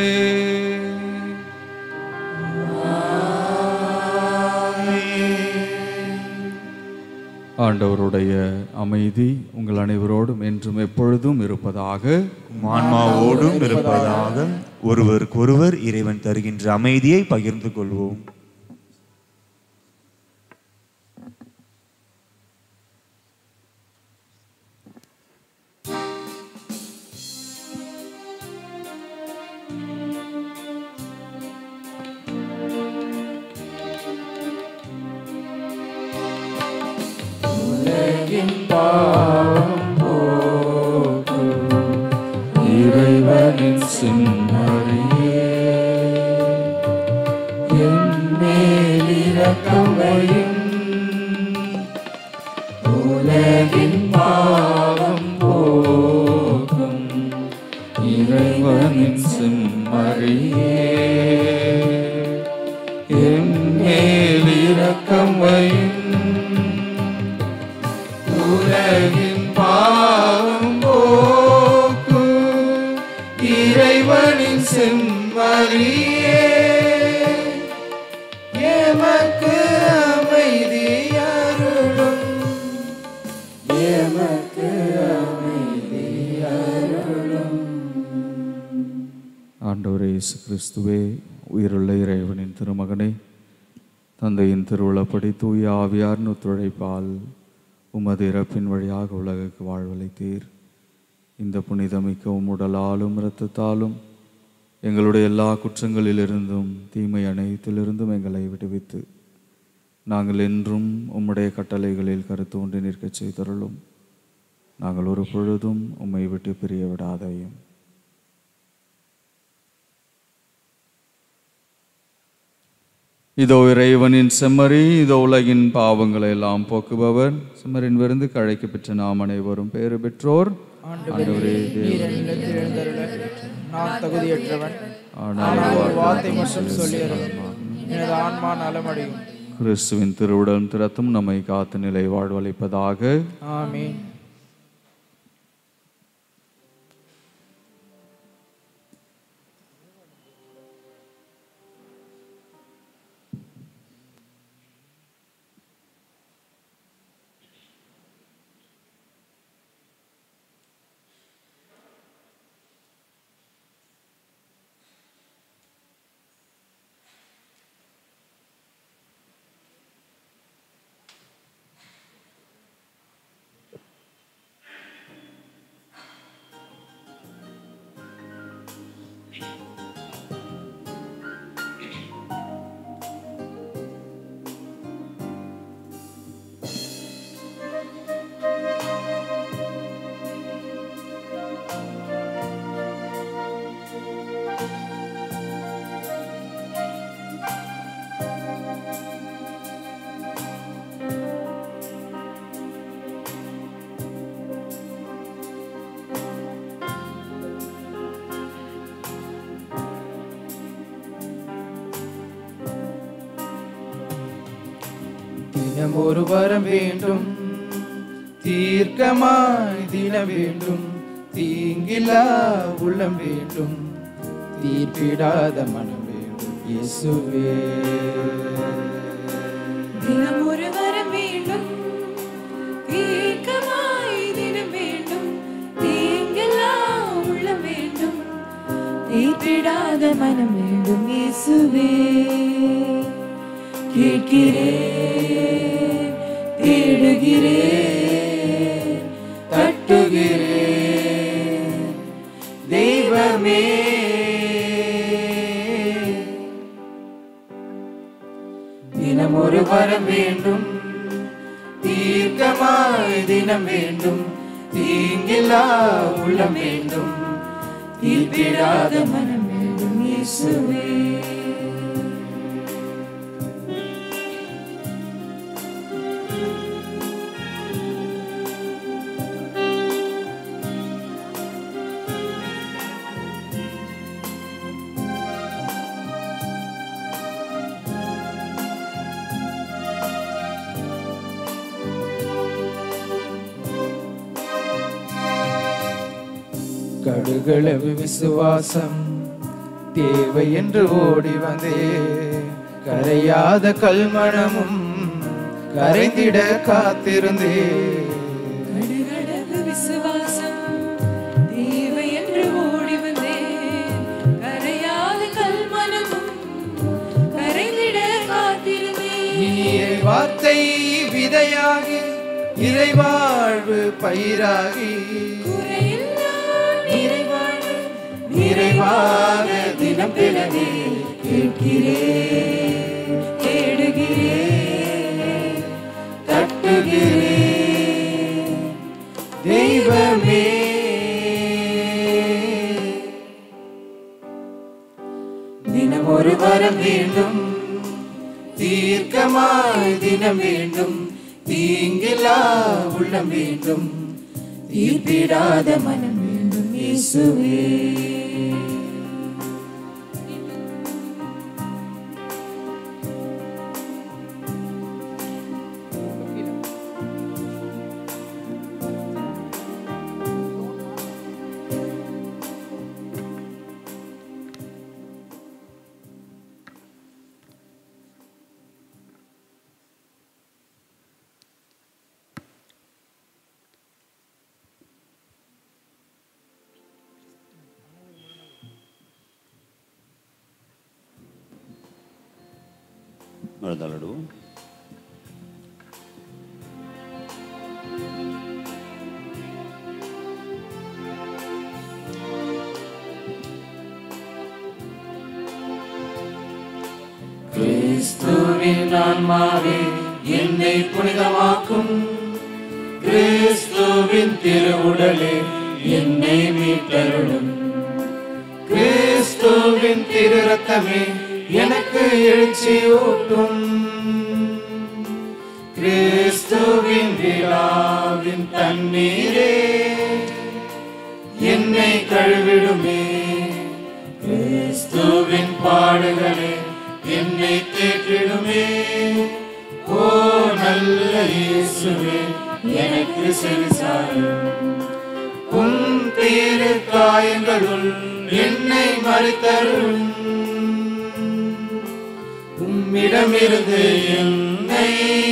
ஆண்டவருடைய அமைதி உங்கள் அனைவரோடும் என்றும் எப்பொழுதும் இருப்பதாக ஆன்மாவோடும் இருப்பதாக ஒருவருக்கொருவர் இறைவன் தருகின்ற அமைதியை பகிர்ந்து கொள்வோம் உலகின் பாவம் போக்கும் இறைவனின் சிம்மறியே இரக்கம் வையும் உலகின் பாவம் போக்கும் இறைவனின் செம்மறியே எம்மேல் இரக்கம் வையும் உலகின் பாவம் போக்கும் இறைவனின் செம்மறியே எமக்கு அமைதி அருளும் எமக்கு அமைதி அருளும் ஆண்டவரே இயேசு கிறிஸ்துவே உயிருள்ள இறைவனின் திருமகனே தந்தையின் திருவிழப்படி தூய ஆவியார் ஒத்துழைப்பால் உமது இறப்பின் வழியாக உலகுக்கு வாழ்வளித்தீர் இந்த புனிதமிக்க உம் உடலாலும் இரத்தத்தாலும் எங்களுடைய எல்லா குற்றங்களிலிருந்தும் தீமை அனைத்திலிருந்தும் எங்களை விடுவித்து நாங்கள் என்றும் உம்முடைய கட்டளைகளில் கருத்து ஒன்று நிற்கச் செய்தருளும் நாங்கள் ஒரு பொழுதும் உம்மை விட்டு பிரிய விடாதையும் இதோ இறைவனின் செம்மறி இதோ உலகின் பாவங்களை எல்லாம் போக்குபவர் செம்மறின் விருந்து கழைக்க பெற்ற நாம் அனைவரும் பேறு பெற்றோர் ஆண்டவரே நீர் என்னிடத்தில் எழுந்தருள நான் தகுதியற்றவன் ஆனால் ஆனால் ஒரு வார்த்தை மட்டும் சொல்லியருள் எனது ஆன்மா நலமடையும் கிறிஸ்துவின் திருவுடலும் திறத்தும் நம்மை காத்து நிலை வாழ்வளிப்பதாக ஆமென் தினம் ஒரு வரம் வேண்டும் தீர்க்கமாய் தின வேண்டும் தீங்கிலா உள்ளம் வேண்டும் தீர்ப்பிடாத மனம் வேண்டும் இயேசுவே தினம் ஒரு வரம் வேண்டும் தீர்க்கமாய் தினம் வேண்டும் தீங்கெல்லாம் உள்ளம் வேண்டும் தீர்ப்பிடாத மனம் வேண்டும் இயேசுவே கேட்கிறேன் தேடுகிறேன் தட்டுகிறேன் தெய்வமே தினம் ஒரு வரம் வேண்டும் தீர்க்கமாய் தினம் வேண்டும் தீங்கில்லா உள்ளம் வேண்டும் தீர்ப்பிடாத மனம் வேண்டும் இயேசுவே கடுகளவு விசுவாசம் தேவை என்று ஓடி வந்தே கரையாத கல்மணமும் கரைந்திட காத்திருந்தே கடுகளவு விசுவாசம் தேவை என்று ஓடி வந்தேன் கரையாத கல்மனமும் கரைந்திட காத்திருந்தேன் இனிய வார்த்தை விதையாகி இறைவாழ்வு பயிராகி குறையில்லா நிறைவாழ்வு நிறைவாக தினம் தினமே கேட்கிறேன் தேடுகிறேன் தட்டுகிறேன் தெய்வமே தினம் ஒரு வரம் வேண்டும் தீர்க்கமாய் தினம் வேண்டும் தீங்கில்லா உள்ளம் வேண்டும் தீர்ப்பிடாத மனம் வேண்டும் இயேசுவே ಮರದಲಡು கிறிஸ்துவின் ஆன்மாவே என்னை புனிதமாக்கும் கிறிஸ்துவின் திருவுடலே என்னை மீட்டருளும் கிறிஸ்துவின் திரு ரத்தமே எனக்கு எழுச்சி ஊட்டும் கிறிஸ்துவின் விழாவின் தண்ணீரே என்னை கழுவிடுமே கிறிஸ்துவின் பாடுகளே என்னை தேற்றிடுமே ஓ நல்ல இயேசுவே எனக்கு செவிசாயும் உம் தீரு காயங்களுள் என்னை மறுத்தருளும் உம்மிடமிருந்து என்னை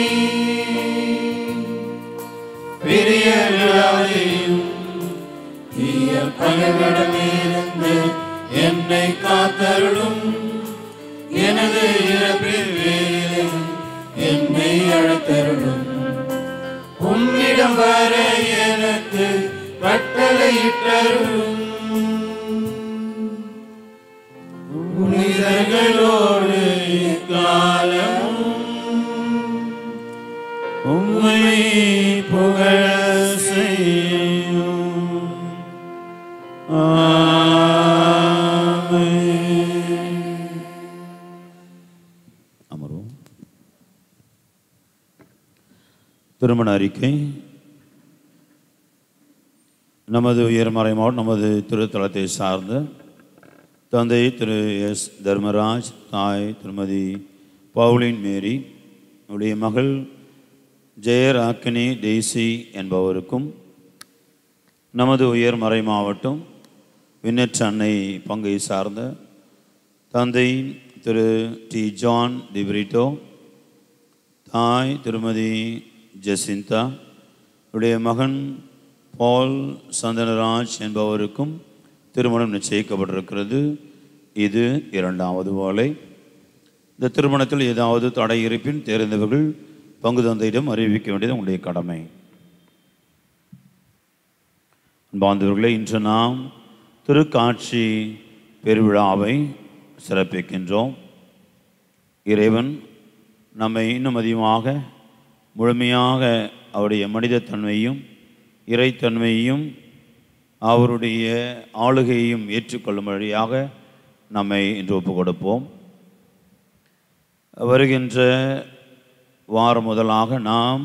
பெரிய விழாவையும் தீய பகவிடமிருந்து என்னை காத்தருளும் எனது இறப்பின் வேலை என்னை அழைத்தருளும் உம்மிடம் வர எனக்கு கட்டளையிட்டருளும் புனிதர்களோடு காலம் உம்மை புகழ செய்யும் ஆமென். அமர்வோம் திருமண அறிக்கை நமது உயர்மறை மாவட்டம் நமது திருத்தலத்தை சார்ந்த தந்தை திரு எஸ் தர்மராஜ் தாய் திருமதி பவுலின் மேரி உடைய மகள் ஜெயராக்கினி டெய்சி என்பவருக்கும் நமது உயர்மறை மாவட்டம் விண்ணற்ற அன்னை பங்கை சார்ந்த தந்தை திரு டி ஜான் டிபிரிட்டோ தாய் திருமதி ஜெசிந்தா உடைய மகன் பால் சந்தனராஜ் என்பவருக்கும் திருமணம் நிச்சயிக்கப்பட்டிருக்கிறது இது இரண்டாவது ஓலை இந்த திருமணத்தில் ஏதாவது தடை இருப்பின் தேர்ந்தவர்கள் பங்கு தந்தையிடம் அறிவிக்க வேண்டியது உங்களுடைய கடமை பாந்தவர்களே இன்று நாம் திருக்காட்சி பெருவிழாவை சிறப்பிக்கின்றோம் இறைவன் நம்மை இன்னும் அதிகமாக முழுமையாக அவருடைய மனிதத்தன்மையும் இறைத்தன்மையும் அவருடைய ஆளுகையையும் ஏற்றுக்கொள்ளும் வழியாக நம்மை இன்று ஒப்புக் கொடுப்போம் வருகின்ற வாரம் முதலாக நாம்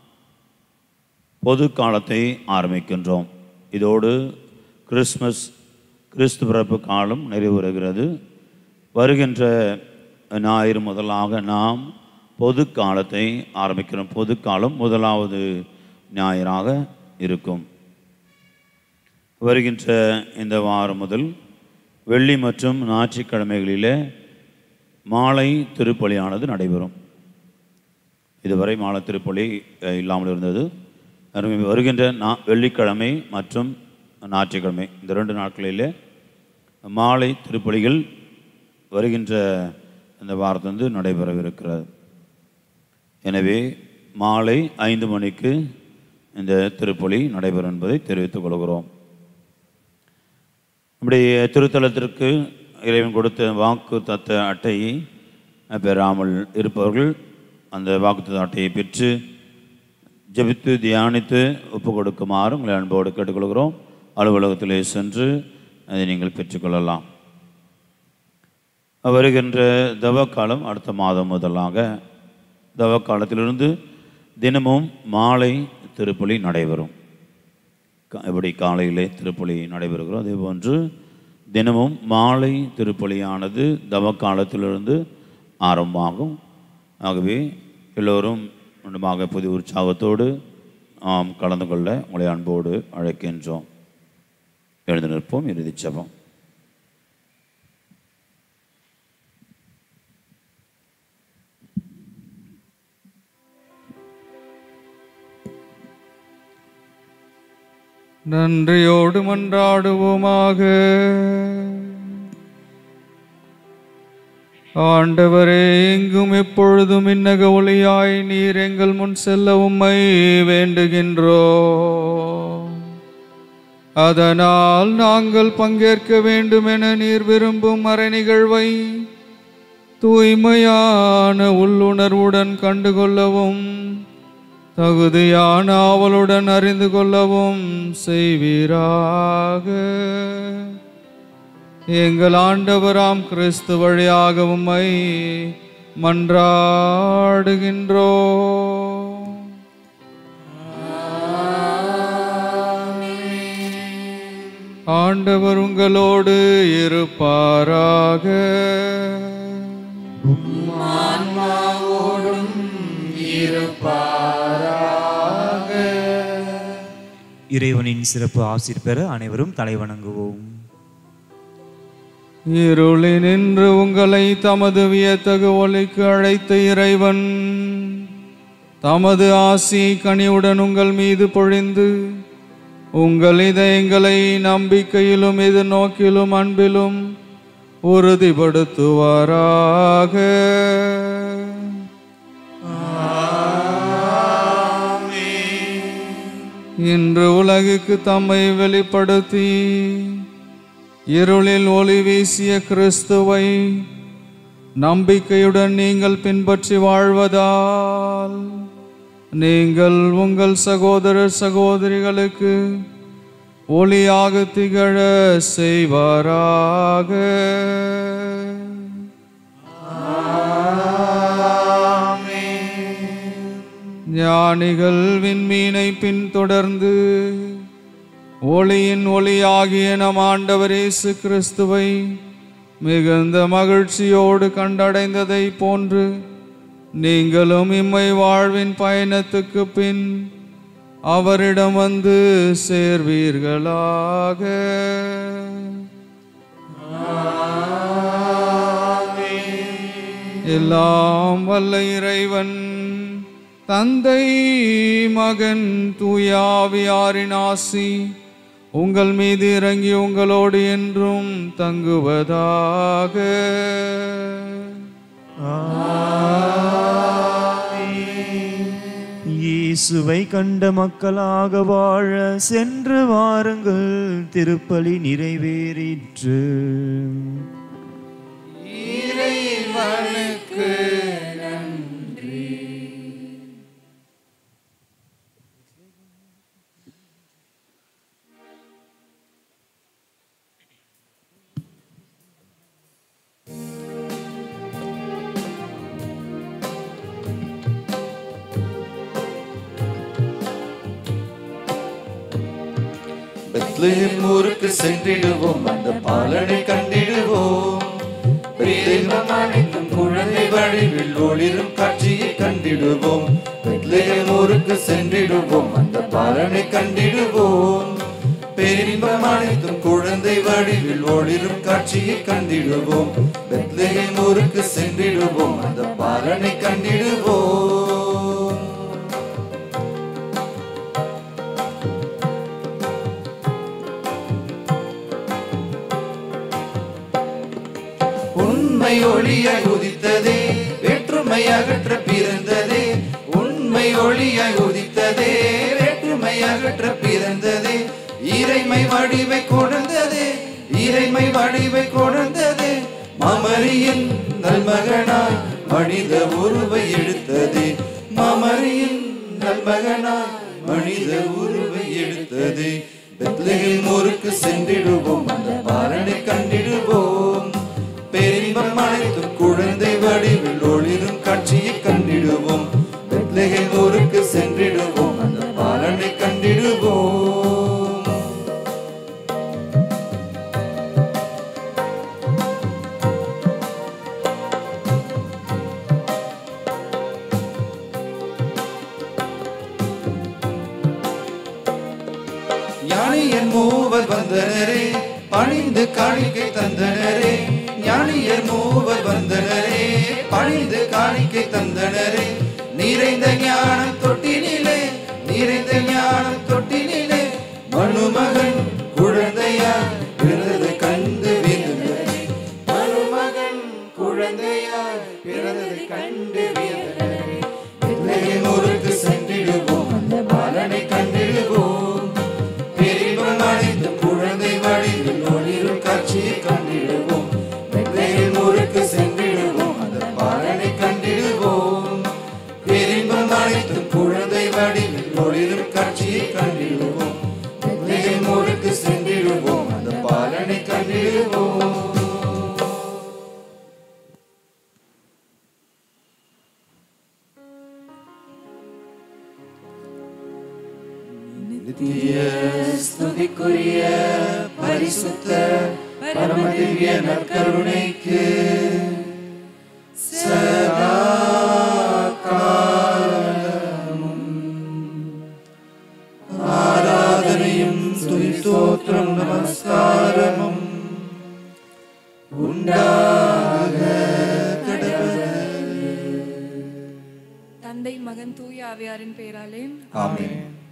பொது காலத்தை ஆரம்பிக்கின்றோம் இதோடு கிறிஸ்மஸ் கிறிஸ்து பிறப்பு காலம் நிறைவுறுகிறது வருகின்ற ஞாயிறு முதலாக நாம் பொது காலத்தை ஆரம்பிக்கிறோம் பொது காலம் முதலாவது ஞாயிறாக இருக்கும் வருகின்ற இந்த வாரம் முதல் வெள்ளி மற்றும் ஞாயிற்றுக்கிழமைகளிலே மாலை திருப்பலியானது நடைபெறும் இதுவரை மாலை திருப்பலி அஹ், இல்லாமல் இருந்தது அருமை வருகின்ற நா வெள்ளிக்கிழமை மற்றும் ஞாயிற்றுக்கிழமை இந்த ரெண்டு நாட்களிலே மாலை திருப்பலிகள் வருகின்ற இந்த வாரத்திலிருந்து நடைபெறவிருக்கிறது எனவே மாலை ஐந்து மணிக்கு இந்த திருப்பலி நடைபெறும் என்பதை தெரிவித்துக் கொள்கிறோம் நம்முடைய திருத்தலத்திற்கு இறைவன் கொடுத்த வாக்கு தத்த அட்டையை பெறாமல் இருப்பவர்கள் அந்த வாக்குத்த அட்டையை பெற்று ஜெபித்து தியானித்து ஒப்பு கொடுக்குமாறு உங்களை அன்போடு கேட்டுக்கொள்கிறோம் அலுவலகத்திலே சென்று அதை நீங்கள் பெற்றுக்கொள்ளலாம் வருகின்ற தவக்காலம் அடுத்த மாதம் முதலாக தவக்காலத்திலிருந்து தினமும் மாலை திருப்பலி நடைபெறும் கா- எப்படி காலையிலே திருப்பலி நடைபெறுகிறோம் அதே போன்று தினமும் மாலை திருப்பலியானது தவக்காலத்திலிருந்து ஆரம்பமாகும் ஆகவே எல்லோரும் மீண்டுமாக புதிய உற்சாகத்தோடு ஆம் கலந்து கொள்ள உங்களை அன்போடு அழைக்கின்றோம் எழுந்து நிற்போம் இறுதிச் ஜெபம் நன்றியோடு மன்றாடுவோமாக ஆண்டவரே எங்கும் எப்பொழுதும் இன்னக ஒளியாய் நீர் எங்கள் முன் செல்ல உம்மை வேண்டுகின்றோ அதனால் நாங்கள் பங்கேற்க வேண்டும் என நீர் விரும்பும் மறை நிகழ்வை தூய்மையான உள்ளுணர்வுடன் கண்டுகொள்ளவும் தகுதியான ஆவலுடன் அறிந்து கொள்ளவும் செய்வீராக எங்கள் ஆண்டவராம் கிறிஸ்து வழியாக உம்மை மன்றாடுகின்றோ ஆண்டவர் உங்களோடு இருப்பாராக ஆன்மாவோடும் இருப்பாராக இறைவனின் சிறப்பு ஆசிர் பெற அனைவரும் தலைவணங்குவோம் இருளினின்று உங்களை தமது வியத்தகு ஒளிக்கு அழைத்த இறைவன் தமது ஆசி கனிவுடன் உங்கள் மீது பொழிந்து உங்கள் இதயங்களை நம்பிக்கையிலும் எதிர்நோக்கிலும் அன்பிலும் உறுதிப்படுத்துவாராக இன்று உலகுக்கு தம்மை வெளிப்படுத்தி இருளில் ஒளி வீசிய கிறிஸ்துவை நம்பிக்கையுடன் நீங்கள் பின்பற்றி வாழ்வதால் நீங்கள் உங்கள் சகோதர சகோதரிகளுக்கு ஒளியாக திகழ செய்வாராக ஞானிகள் விண்மீனை பின்தொடர்ந்து ஒளியின் ஒளியாகிய நம் ஆண்டவர் இயேசு கிறிஸ்துவை மிகுந்த மகிழ்ச்சியோடு கண்டடைந்ததை போன்று நீங்களும் இம்மை வாழ்வின் பயணத்துக்கு பின் அவரிடம் வந்து சேர்வீர்களாக எல்லாம் வல்ல இறைவன் தந்தை மகன் தூயாவியாரின் ஆசி உங்கள் மீது இறங்கி உங்களோடு என்றும் தங்குவதாக இயேசுவை கண்ட மக்களாக வாழ சென்று வாருங்கள் திருப்பலி நிறைவேறிற்று இறைவனுக்கு நன்றி பெத்லகேம் ஊருக்கு சென்றிடுவோம் அந்த பாலனை கண்டிடுவோம் பெத்லகேம் அனைத்தும் குழந்தை வழிவில் ஒளிரும் காட்சியை கண்டிடுவோம் பெத்லகேம் ஊருக்கு சென்றிடுவோம் அந்த பாலனை கண்டிடுவோம் பெரின்பம் அனைத்தும் குழந்தை வடிவில் ஒளிரும் காட்சியை கண்டிடுவோம் பெத்லகேம் ஊருக்கு சென்றிடுவோம் அந்த பாலனை கண்டிடுவோம் உண்மை ஒளியாய் உதித்ததே வேற்றுமை அகற்ற பிறந்ததே உண்மை ஒளியாய் உதித்ததே வேற்றுமை அகற்ற பிறந்ததே இறைமை வடிவை கொண்டதே இறைமை வடிவை கொண்டதே மமரியின் நல்மகனாய் மனித உருவை எடுத்ததே மமரியின் நல்மகனாய் மனித உருவை எடுத்ததே பெத்லகேம் ஊருக்கு சென்றிடுவோம் அந்த பாலனை கண்டிடுவோம் பெரிய பேரின்பம் அனைத்தும் குழந்தை வடிவில் ஒளிரும் காட்சியை கண்டிடுவோம் பெத்லகேம் ஊருக்கு சென்றிடுவோம் அந்த பாலனை கண்டிடுவோம் ஞானியர் மூவர் வந்தனரே பணிந்து காணிக்கை தந்தனரே ஞானியர் மூவர் வந்தனரே பணிந்து காணிக்கை தந்தனரே நிறைந்த ஞானம் தொட்டினிலே நிறைந்த ஞானம் தொட்டினிலே மனுமகன் குழந்தையா பிறந்ததை கண்டு வியந்தனரே மனுமகன் குழந்தையாய் பிறந்ததை கண்டு வியந்தனரே பெத்லகேம் ஊருக்கு சென்றிடுவோம் அந்த பாலனை கண்டிடுவோம் பெரியவன் அனைத்து குழந்தை வழியில் ஒளிரும் காட்சியை கண்டிடுவோம் பெத்லகேம் ஊருக்கு சென்றிடுவோம் அந்த பாலனை கண்டிடுவோம் பெரியவன் அனைத்து குழந்தை வழியில் ஒளிரும் காட்சியை கண்டிடுவோம் பெத்லகேம் ஊருக்கு சென்றிடுவோம் அந்த பாலனை கண்டிடுவோம் நித்திய ஸ்துதிக்குரிய பரிசுத்த பரமதிவ்ய நற்கருணைக்கு சதா காலமும் ஆராதனையும் ஸ்துதி ஸ்தோத்திரம் நமஸ்காரமும் உண்டாக கடவுள் தந்தை மகன் தூய ஆவியாரின் பெயராலே ஆமென்